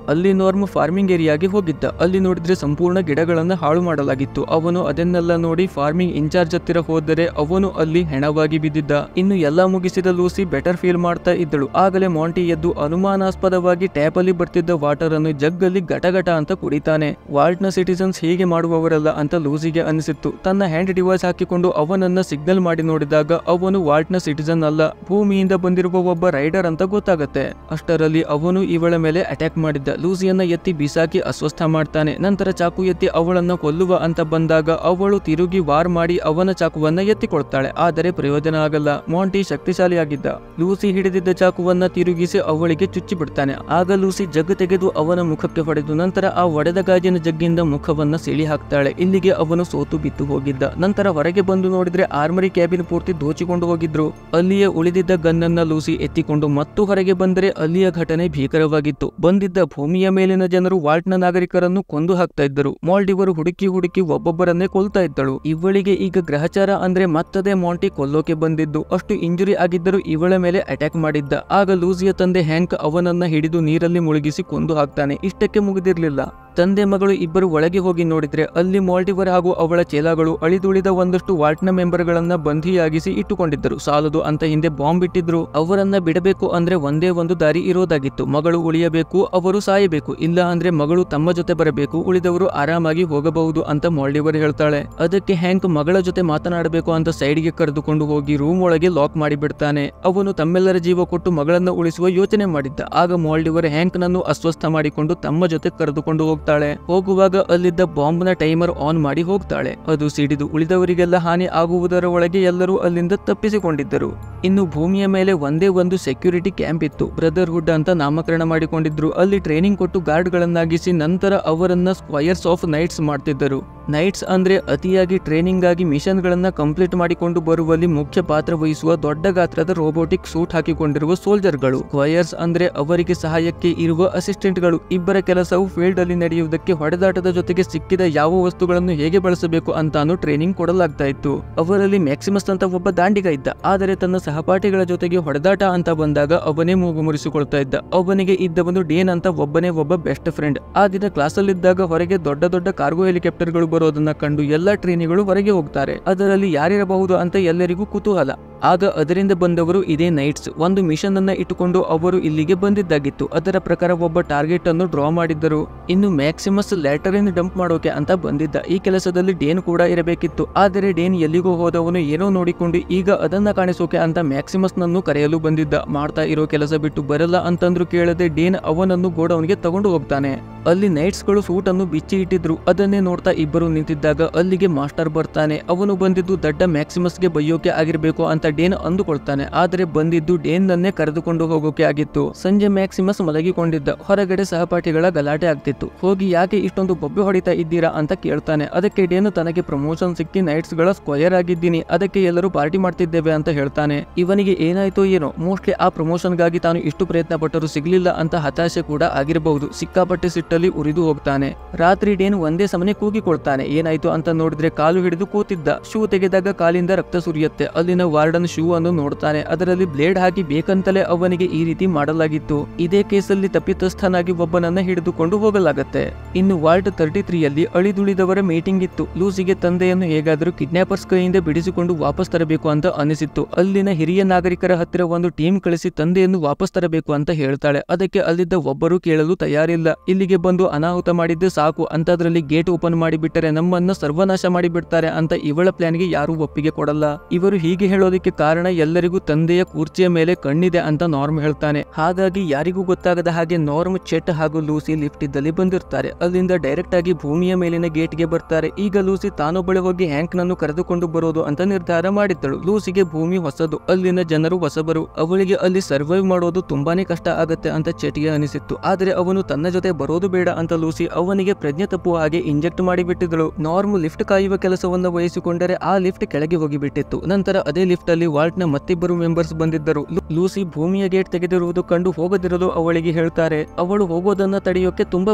ಅಲ್ಲಿ ನಾರ್ಮ್ ಫಾರ್ಮಿಂಗ್ ಏರಿಯಾಗೆ ಹೋಗಿದ್ದ ಅಲ್ಲಿ ನೋಡಿದ್ರೆ ಸಂಪೂರ್ಣ ಗಿಡಗಳನ್ನ ಹಾಳು ಮಾಡಲಾಗಿತ್ತು ಅವನು ಅದನ್ನೆಲ್ಲ ನೋಡಿ ಫಾರ್ಮಿಂಗ್ ಇನ್ಚಾರ್ಜ್ ಹತ್ತಿರ ಹೋದರೆ ಅವನು ಅಲ್ಲಿ ಹೆಣವಾಗಿ ಬಿದ್ದಿದ್ದ ಇನ್ನು ಎಲ್ಲಾ ಮುಗಿಸಿದ ಲೂಸಿ ಬೆಟರ್ ಫೀಲ್ ಮಾಡ್ತಾ ಇದ್ದಳು ಆಗಲೇ ಮಾಂಟಿ ಎದ್ದು ಅನುಮಾನಾಸ್ಪದವಾಗಿ ಟ್ಯಾಪ್ ಅಲ್ಲಿ ಬರ್ತಿದ್ದ ವಾಟರ್ ಅನ್ನು ಜಗ್ಗಲ್ಲಿ ಗಟಗಟ ಅಂತ ಕುಡಿತಾನೆ ವಾಲ್ಟ್ ನ ಸಿಟಿಸನ್ಸ್ ಹೀಗೆ ಮಾಡುವವರಲ್ಲ ಅಂತ ಲೂಸಿಗೆ ಅನಿಸಿತ್ತು ತನ್ನ ಹ್ಯಾಂಡ್ ಡಿವೈಸ್ ಹಾಕಿಕೊಂಡು ಅವನನ್ನ ಸಿಗ್ನಲ್ ಮಾಡಿ ನೋಡಿದಾಗ ಅವನು ವಾಲ್ಟ್ ನ ಸಿಟಿಸನ್ ಅಲ್ಲ ಭೂಮಿಯಿಂದ ಬಂದಿರುವ ಒಬ್ಬ ರೈಡರ್ ಅಂತ ಗೊತ್ತಾಗತ್ತೆ ಅಷ್ಟರಲ್ಲಿ ಅವನು ಇವಳ ಮೇಲೆ ಅಟ್ಯಾಕ್ ಮಾಡಿದ್ದ ಲೂಸಿಯನ್ನ ಎತ್ತಿ ಬಿಸಾಕಿ ಅಸ್ವಸ್ಥ ಮಾಡ್ತಾನೆ ನಂತರ ಚಾಕು ಎತ್ತಿ ಅವಳನ್ನ ಕೊಲ್ಲುವ ಅಂತ ಬಂದಾಗ ಅವಳು ತಿರುಗಿ ವಾರ್ ಮಾಡಿ ಅವನ ಚಾಕುವನ್ನ ಎತ್ತಿಕೊಳ್ತಾಳೆ ಆದರೆ ಪ್ರಯೋಜನ ಆಗಲ್ಲ ಮಾಂಟಿ ಶಕ್ತಿಶಾಲಿಯಾಗಿದ್ದ ಲೂಸಿ ಹಿಡಿದಿದ್ದ ಚಾಕುವನ್ನ ತಿರುಗಿಸಿ ಅವಳಿಗೆ ಚುಚ್ಚಿ ಬಿಡ್ತಾನೆ ಆಗ ಲೂಸಿ ಜಗ್ಗು ತೆಗೆದು ಅವನ ಮುಖಕ್ಕೆ ಹೊಡೆದು ನಂತರ ಆ ಒಡೆದ ಗಾಜಿನ ಜಗ್ಗಿಂದ ಮುಖವನ್ನ ಸೆಳಿ ಹಾಕ್ತಾಳೆ ಇಲ್ಲಿಗೆ ಅವನು ಸೋತು ಬಿದ್ದು ಹೋಗಿದ್ದ ನಂತರ ಹೊರಗೆ ಬಂದು ನೋಡಿದ್ರೆ ಆರ್ಮರಿ ಕ್ಯಾಬಿನ್ ಪೂರ್ತಿ ದೋಚಿಕೊಂಡು ಹೋಗಿದ್ರು ಅಲ್ಲಿಯೇ ಉಳಿದಿದ್ದ ಗನ್ನನ್ನ ಲೂಸಿ ಎತ್ತಿಕೊಂಡು ಮತ್ತು ಹೊರಗೆ ಬಂದರೆ ಅಲ್ಲಿಯ ಘಟನೆ ಭೀಕರವಾಗಿತ್ತು ಬಂದಿದ್ದ ಭೂಮಿಯ ಮೇಲಿನ ಜನರು ವಾಲ್ಟ್ನ ನಾಗರಿಕರನ್ನು ಕೊಂದು ಹಾಕ್ತಾ ಇದ್ದರು ಮಾಲ್ಡಿವರು ಹುಡುಕಿ ಹುಡುಕಿ ಒಬ್ಬೊಬ್ಬರನ್ನೇ ಕೊಲ್ತಾ ಇದ್ದಳು ಇವಳಿಗೆ ಈಗ ಗ್ರಹಚಾರ ಅಂದ್ರೆ ಮತ್ತದೇ ಮಾಂಟಿ ಕೊಲ್ಲೋಕೆ ಬಂದಿದ್ದು ಅಷ್ಟು ಇಂಜುರಿ ಆಗಿದ್ದರೂ ಇವಳ ಮೇಲೆ ಅಟ್ಯಾಕ್ ಮಾಡಿದ್ದ ಆಗ ಲೂಸಿಯ ತಂದೆ ಹ್ಯಾಂಕ್ ಅವನನ್ನ ಹಿಡಿದು ನೀರಲ್ಲಿ ಮುಳುಗಿಸಿ ಕೊಂದು ಹಾಕ್ತಾನೆ ಇಷ್ಟಕ್ಕೆ ಮುಗಿದಿರ್ಲಿಲ್ಲ ತಂದೆ ಮಗಳು ಇಬ್ಬರು ಒಳಗೆ ಹೋಗಿ ನೋಡಿದ್ರೆ ಅಲ್ಲಿ ಮಾಲ್ಟಿವರ್ ಹಾಗೂ ಅವಳ ಚೇಲಾಗಳು ಅಳಿದುಳಿದ ಒಂದಷ್ಟು ವಾಲ್ಟ್ನ ಮೆಂಬರ್ಗಳನ್ನ ಬಂಧಿಯಾಗಿಸಿ ಇಟ್ಟುಕೊಂಡಿದ್ದರು ಸಾಲದು ಅಂತ ಹಿಂದೆ ಬಾಂಬ್ ಇಟ್ಟಿದ್ರು ಅವರನ್ನ ಬಿಡಬೇಕು ಅಂದ್ರೆ ಒಂದೇ ಒಂದು ದಾರಿ ಇರೋದಾಗಿತ್ತು ಮಗಳು ಉಳಿಯಬೇಕು ಅವರು ಸಾಯಬೇಕು ಇಲ್ಲ ಅಂದ್ರೆ ಮಗಳು ತಮ್ಮ ಜೊತೆ ಬರಬೇಕು ಉಳಿದವರು ಆರಾಮಾಗಿ ಹೋಗಬಹುದು ಅಂತ ಮಾಲ್ಡಿವರ್ ಹೇಳ್ತಾಳೆ ಅದಕ್ಕೆ ಹ್ಯಾಂಕ್ ಮಗಳ ಜೊತೆ ಮಾತನಾಡಬೇಕು ಅಂತ ಸೈಡ್ಗೆ ಕರೆದುಕೊಂಡು ಹೋಗಿ ರೂಮ್ ಒಳಗೆ ಲಾಕ್ ಮಾಡಿ ಬಿಡ್ತಾನೆ ಅವನು ತಮ್ಮೆಲ್ಲರ ಜೀವ ಕೊಟ್ಟು ಮಗಳನ್ನ ಉಳಿಸುವ ಯೋಚನೆ ಮಾಡಿದ್ದ ಆಗ ಮಾಲ್ಡಿವರ್ ಹ್ಯಾಂಕ್ ನನ್ನು ಅಸ್ವಸ್ಥ ಮಾಡಿಕೊಂಡು ತಮ್ಮ ಜೊತೆ ಕರೆದುಕೊಂಡು ಹೋಗ್ತಾಳೆ ಹೋಗುವಾಗ ಅಲ್ಲಿದ್ದ ಬಾಂಬ್ನ ಟೈಮರ್ ಆನ್ ಮಾಡಿ ಹೋಗ್ತಾಳೆ ಅದು ಸಿಡಿದು ಉಳಿದವರಿಗೆಲ್ಲ ಹಾನಿ ಆಗುವುದರ ಒಳಗೆ ಎಲ್ಲರೂ ಅಲ್ಲಿಂದ ತಪ್ಪಿಸಿಕೊಂಡಿದ್ದರು ಇನ್ನು ಭೂಮಿಯ ಮೇಲೆ ಒಂದೇ ಒಂದು ಸೆಕ್ಯೂರಿಟಿ ಕ್ಯಾಂಪ್ ಇತ್ತು ಬ್ರದರ್ಹುಡ್ ಅಂತ ನಾಮಕರಣ ಮಾಡಿಕೊಂಡಿದ್ರು ಅಲ್ಲಿ ಟ್ರೈನಿಂಗ್ ಕೊಟ್ಟು ಗಾರ್ಡ್ಗಳನ್ನಾಗಿಸಿ ನಂತರ ಅವರನ್ನ ಸ್ಕ್ವಯರ್ಸ್ ಆಫ್ ನೈಟ್ಸ್ ಮಾಡ್ತಿದ್ದರು ನೈಟ್ಸ್ ಅಂದ್ರೆ ಅತಿಯಾಗಿ ಟ್ರೈನಿಂಗ್ ಆಗಿ ಮಿಷನ್ ಗಳನ್ನ ಕಂಪ್ಲೀಟ್ ಮಾಡಿಕೊಂಡು ಬರುವಲ್ಲಿ ಮುಖ್ಯ ಪಾತ್ರ ವಹಿಸುವ ದೊಡ್ಡ ಗಾತ್ರದ ರೋಬೋಟಿಕ್ ಸೂಟ್ ಹಾಕಿಕೊಂಡಿರುವ ಸೋಲ್ಜರ್ಗಳು ಸ್ಕ್ವಯರ್ಸ್ ಅಂದ್ರೆ ಅವರಿಗೆ ಸಹಾಯಕ್ಕೆ ಇರುವ ಅಸಿಸ್ಟೆಂಟ್ಗಳು ಇಬ್ಬರ ಕೆಲಸವು ಫೀಲ್ಡ್ ಅಲ್ಲಿ ನಡೆಯುವುದಕ್ಕೆ ಹೊಡೆದಾಟದ ಜೊತೆಗೆ ಸಿಕ್ಕಿದ ಯಾವ ವಸ್ತುಗಳನ್ನು ಹೇಗೆ ಬಳಸಬೇಕು ಅಂತಾನು ಟ್ರೈನಿಂಗ್ ಕೊಡಲಾಗ್ತಾ ಇತ್ತು ಅವರಲ್ಲಿ ಮ್ಯಾಕ್ಸಿಮಸ್ ಅಂತ ಒಬ್ಬ ದಾಂಡಿಗ ಇದ್ದ ಆದರೆ ತನ್ನ ಸಹಪಾಠಿಗಳ ಜೊತೆಗೆ ಹೊಡೆದಾಟ ಅಂತ ಬಂದಾಗ ಅವನೇ ಮೂಗು ಮುರಿಸಿಕೊಳ್ತಾ ಇದ್ದ ಅವನಿಗೆ ಇದ್ದವನು ಡೇನ್ ಅಂತ ಒಬ್ಬನೇ ಒಬ್ಬ ಬೆಸ್ಟ್ ಫ್ರೆಂಡ್ ಆ ದಿನ ಕ್ಲಾಸಲ್ಲಿದ್ದಾಗ ಹೊರಗೆ ದೊಡ್ಡ ದೊಡ್ಡ ಕಾರ್ಗೋ ಹೆಲಿಕಾಪ್ಟರ್ಗಳು ಬರೋದನ್ನ ಕಂಡು ಎಲ್ಲ ಟ್ರೈನಿಗಳು ಹೊರಗೆ ಹೋಗ್ತಾರೆ ಅದರಲ್ಲಿ ಯಾರಿರಬಹುದು ಅಂತ ಎಲ್ಲರಿಗೂ ಕುತೂಹಲ ಆಗ ಅದರಿಂದ ಬಂದವರು ಇದೇ ನೈಟ್ಸ್ ಒಂದು ಮಿಷನ್ ಅನ್ನ ಇಟ್ಟುಕೊಂಡು ಅವರು ಇಲ್ಲಿಗೆ ಬಂದಿದ್ದಾಗಿತ್ತು ಅದರ ಪ್ರಕಾರ ಒಬ್ಬ ಟಾರ್ಗೆಟ್ ಅನ್ನು ಡ್ರಾ ಮಾಡಿದ್ದರು ಇನ್ನು ಮ್ಯಾಕ್ಸಿಮಸ್ ಲ್ಯಾಟರಿನ್ ಡಂಪ್ ಮಾಡೋಕೆ ಅಂತ ಬಂದಿದ್ದ ಈ ಕೆಲಸದಲ್ಲಿ ಡೇನ್ ಕೂಡ ಇರಬೇಕಿತ್ತು ಆದರೆ ಡೇನ್ ಎಲ್ಲಿಗೂ ಹೋದವನು ಏನೋ ನೋಡಿಕೊಂಡು ಈಗ ಅದನ್ನ ಕಾಣಿಸೋಕೆ ಅಂತ ಮ್ಯಾಕ್ಸಿಮಸ್ ನನ್ನು ಕರೆಯಲು ಬಂದಿದ್ದ ಮಾಡ್ತಾ ಇರೋ ಕೆಲಸ ಬಿಟ್ಟು ಬರಲ್ಲ ಅಂತಂದ್ರು ಕೇಳದೆ ಡೇನ್ ಅವನನ್ನು ಗೋಡೌನ್ಗೆ ತಗೊಂಡು ಹೋಗ್ತಾನೆ ಅಲ್ಲಿ ನೈಟ್ಸ್ಗಳು ಸೂಟ್ ಅನ್ನು ಬಿಚ್ಚಿ ಇಟ್ಟಿದ್ರು ಅದನ್ನೇ ನೋಡ್ತಾ ಇಬ್ಬರು ನಿಂತಿದ್ದಾಗ ಅಲ್ಲಿಗೆ ಮಾಸ್ಟರ್ ಬರ್ತಾನೆ ಅವನು ಬಂದಿದ್ದು ದಡ್ಡ ಮ್ಯಾಕ್ಸಿಮಸ್ಗೆ ಬೈಯೋಕೆ ಆಗಿರ್ಬೇಕು ಅಂತ ಡೇನ್ ಅಂದುಕೊಳ್ತಾನೆ ಆದರೆ ಬಂದಿದ್ದು ಡೇನ್ ನನ್ನೇ ಕರೆದುಕೊಂಡು ಹೋಗೋಕೆ ಆಗಿತ್ತು ಸಂಜೆ ಮ್ಯಾಕ್ಸಿಮಸ್ ಮಲಗಿಕೊಂಡಿದ್ದ ಹೊರಗಡೆ ಸಹಪಾಠಿಗಳ ಗಲಾಟೆ ಆಗ್ತಿತ್ತು ಹೋಗಿ ಯಾಕೆ ಇಷ್ಟೊಂದು ಬೊಬ್ಬೆ ಹೊಡಿತಾ ಇದ್ದೀರಾ ಅಂತ ಕೇಳ್ತಾನೆ ಅದಕ್ಕೆ ಡೇನು ತನಗೆ ಪ್ರಮೋಷನ್ ಸಿಕ್ಕಿ ನೈಟ್ಸ್ ಗಳ ಸ್ಕ್ವಯರ್ ಆಗಿದ್ದೀನಿ ಅದಕ್ಕೆ ಎಲ್ಲರೂ ಪಾರ್ಟಿ ಮಾಡ್ತಿದ್ದೇವೆ ಅಂತ ಹೇಳ್ತಾನೆ ಇವನಿಗೆ ಏನಾಯ್ತೋ ಏನೋ ಮೋಸ್ಟ್ಲಿ ಆ ಪ್ರಮೋಷನ್ಗಾಗಿ ತಾನು ಇಷ್ಟು ಪ್ರಯತ್ನ ಪಟ್ಟರು ಸಿಗ್ಲಿಲ್ಲ ಅಂತ ಹತಾಶೆ ಕೂಡ ಆಗಿರಬಹುದು ಸಿಕ್ಕಾಪಟ್ಟೆ ಸಿಟ್ಟಲ್ಲಿ ಉರಿದು ಹೋಗ್ತಾನೆ ರಾತ್ರಿ ಡೇನ್ ಒಂದೇ ಸಮನೆ ಕೂಗಿಕೊಳ್ತಾನೆ ಏನಾಯ್ತು ಅಂತ ನೋಡಿದ್ರೆ ಕಾಲು ಹಿಡಿದು ಕೂತಿದ್ದ ಶೂ ತೆಗೆದಾಗ ಕಾಲಿಂದ ರಕ್ತ ಸುರಿಯುತ್ತೆ ಅಲ್ಲಿನ ವಾರ್ಡನ್ ಶೂ ಅನ್ನು ನೋಡ್ತಾನೆ ಅದರಲ್ಲಿ ಬ್ಲೇಡ್ ಹಾಕಿ ಬೇಕಂತಲೇ ಅವನಿಗೆ ಈ ರೀತಿ ಮಾಡಲಾಗಿತ್ತು ಇದೇ ಕೇಸಲ್ಲಿ ತಪ್ಪಿತಸ್ಥನಾಗಿ ಒಬ್ಬನನ್ನ ಹಿಡಿದುಕೊಂಡು ಹೋಗಲಾಗತ್ತೆ ಇನ್ನು ವಾರ್ಡ್ ತರ್ಟಿ ತ್ರೀಯಲ್ಲಿ ಅಳಿದುಳಿದವರ ಮೀಟಿಂಗ್ ಇತ್ತು ಲೂಸಿಗೆ ತಂದೆಯನ್ನು ಹೇಗಾದರೂ ಕಿಡ್ನಾಪರ್ಸ್ ಕೈಯಿಂದ ಬಿಡಿಸಿಕೊಂಡು ವಾಪಸ್ ತರಬೇಕು ಅಂತ ಅನಿಸಿತ್ತು ಅಲ್ಲಿನ ಹಿರಿಯ ನಾಗರಿಕರ ಹತ್ತಿರ ಒಂದು ಟೀಮ್ ಕಳಿಸಿ ತಂದೆಯನ್ನು ವಾಪಸ್ ತರಬೇಕು ಅಂತ ಹೇಳ್ತಾಳೆ ಅದಕ್ಕೆ ಅಲ್ಲಿದ್ದ ಒಬ್ಬರು ಕೇಳಲು ತಯಾರಿಲ್ಲ ಇಲ್ಲಿಗೆ ಬಂದು ಅನಾಹುತ ಮಾಡಿದ್ದು ಸಾಕು ಅಂತದ್ರಲ್ಲಿ ಗೇಟ್ ಓಪನ್ ಮಾಡಿಬಿಟ್ಟರೆ ನಮ್ಮನ್ನ ಸರ್ವನಾಶ ಮಾಡಿಬಿಡ್ತಾರೆ ಅಂತ ಇವಳ ಪ್ಲಾನ್ಗೆ ಯಾರೂ ಒಪ್ಪಿಗೆ ಕೊಡಲ್ಲ ಇವರು ಹೀಗೆ ಹೇಳೋದಕ್ಕೆ ಕಾರಣ ಎಲ್ಲರಿಗೂ ತಂದೆಯ ಕುರ್ಚಿಯ ಮೇಲೆ ಕಣ್ಣಿದೆ ಅಂತ ನಾರ್ಮ್ ಹೇಳ್ತಾನೆ ಹಾಗಾಗಿ ಯಾರಿಗೂ ಗೊತ್ತಾಗದ ಹಾಗೆ ನಾರ್ಮ್ ಚೆಟ್ ಹಾಗೂ ಲೂಸಿ ಲಿಫ್ಟ್ ಇದ್ದಲ್ಲಿ ಬಂದಿರ್ತಾರೆ ಅಲ್ಲಿಂದ ಡೈರೆಕ್ಟ್ ಆಗಿ ಭೂಮಿಯ ಮೇಲಿನ ಗೇಟ್ಗೆ ಬರ್ತಾರೆ ಈಗ ಲೂಸಿ ತಾನೊಬ್ಬಳೆ ಹೋಗಿ ಹ್ಯಾಂಕ್ ನನ್ನು ಕರೆದುಕೊಂಡು ಬರೋದು ಅಂತ ನಿರ್ಧಾರ ಮಾಡಿದ್ದಳು ಲೂಸಿಗೆ ಭೂಮಿ ಹೊಸದು ಅಲ್ಲಿನ ಜನರು ಹೊಸಬರು ಅವಳಿಗೆ ಅಲ್ಲಿ ಸರ್ವೈವ್ ಮಾಡೋದು ತುಂಬಾನೇ ಕಷ್ಟ ಆಗತ್ತೆ ಅಂತ ಚೆಟ್ಗೆ ಅನಿಸಿತ್ತು ಆದರೆ ಅವನು ತನ್ನ ಜೊತೆ ಬರೋದು ಬೇಡ ಅಂತ ಲೂಸಿ ಅವನಿಗೆ ಪ್ರಜ್ಞೆ ತಪ್ಪುವ ಹಾಗೆ ಇಂಜೆಕ್ಟ್ ಮಾಡಿಬಿಟ್ಟಿದ್ದಳು ನಾರ್ಮ್ ಲಿಫ್ಟ್ ಕಾಯುವ ಕೆಲಸವನ್ನು ವಹಿಸಿಕೊಂಡರೆ ಆ ಲಿಫ್ಟ್ ಕೆಳಗೆ ಹೋಗಿಬಿಟ್ಟಿತ್ತು ನಂತರ ಅದೇ ಲಿಫ್ಟ್ ಅಲ್ಲಿ ವಾಲ್ಟ್ ನ ಮತ್ತಿಬ್ಬರು ಮೆಂಬರ್ಸ್ ಬಂದಿದ್ದರು ಲೂ- ಲೂಸಿ ಭೂಮಿಯ ಗೇಟ್ ತೆಗೆದಿರುವುದು ಕಂಡು ಹೋಗದಿರಲು ಅವಳಿಗೆ ಹೇಳ್ತಾರೆ ಅವಳು ಹೋಗೋದನ್ನ ತಡೆಯೋಕೆ ತುಂಬಾ ಪ್ರಯತ್ನ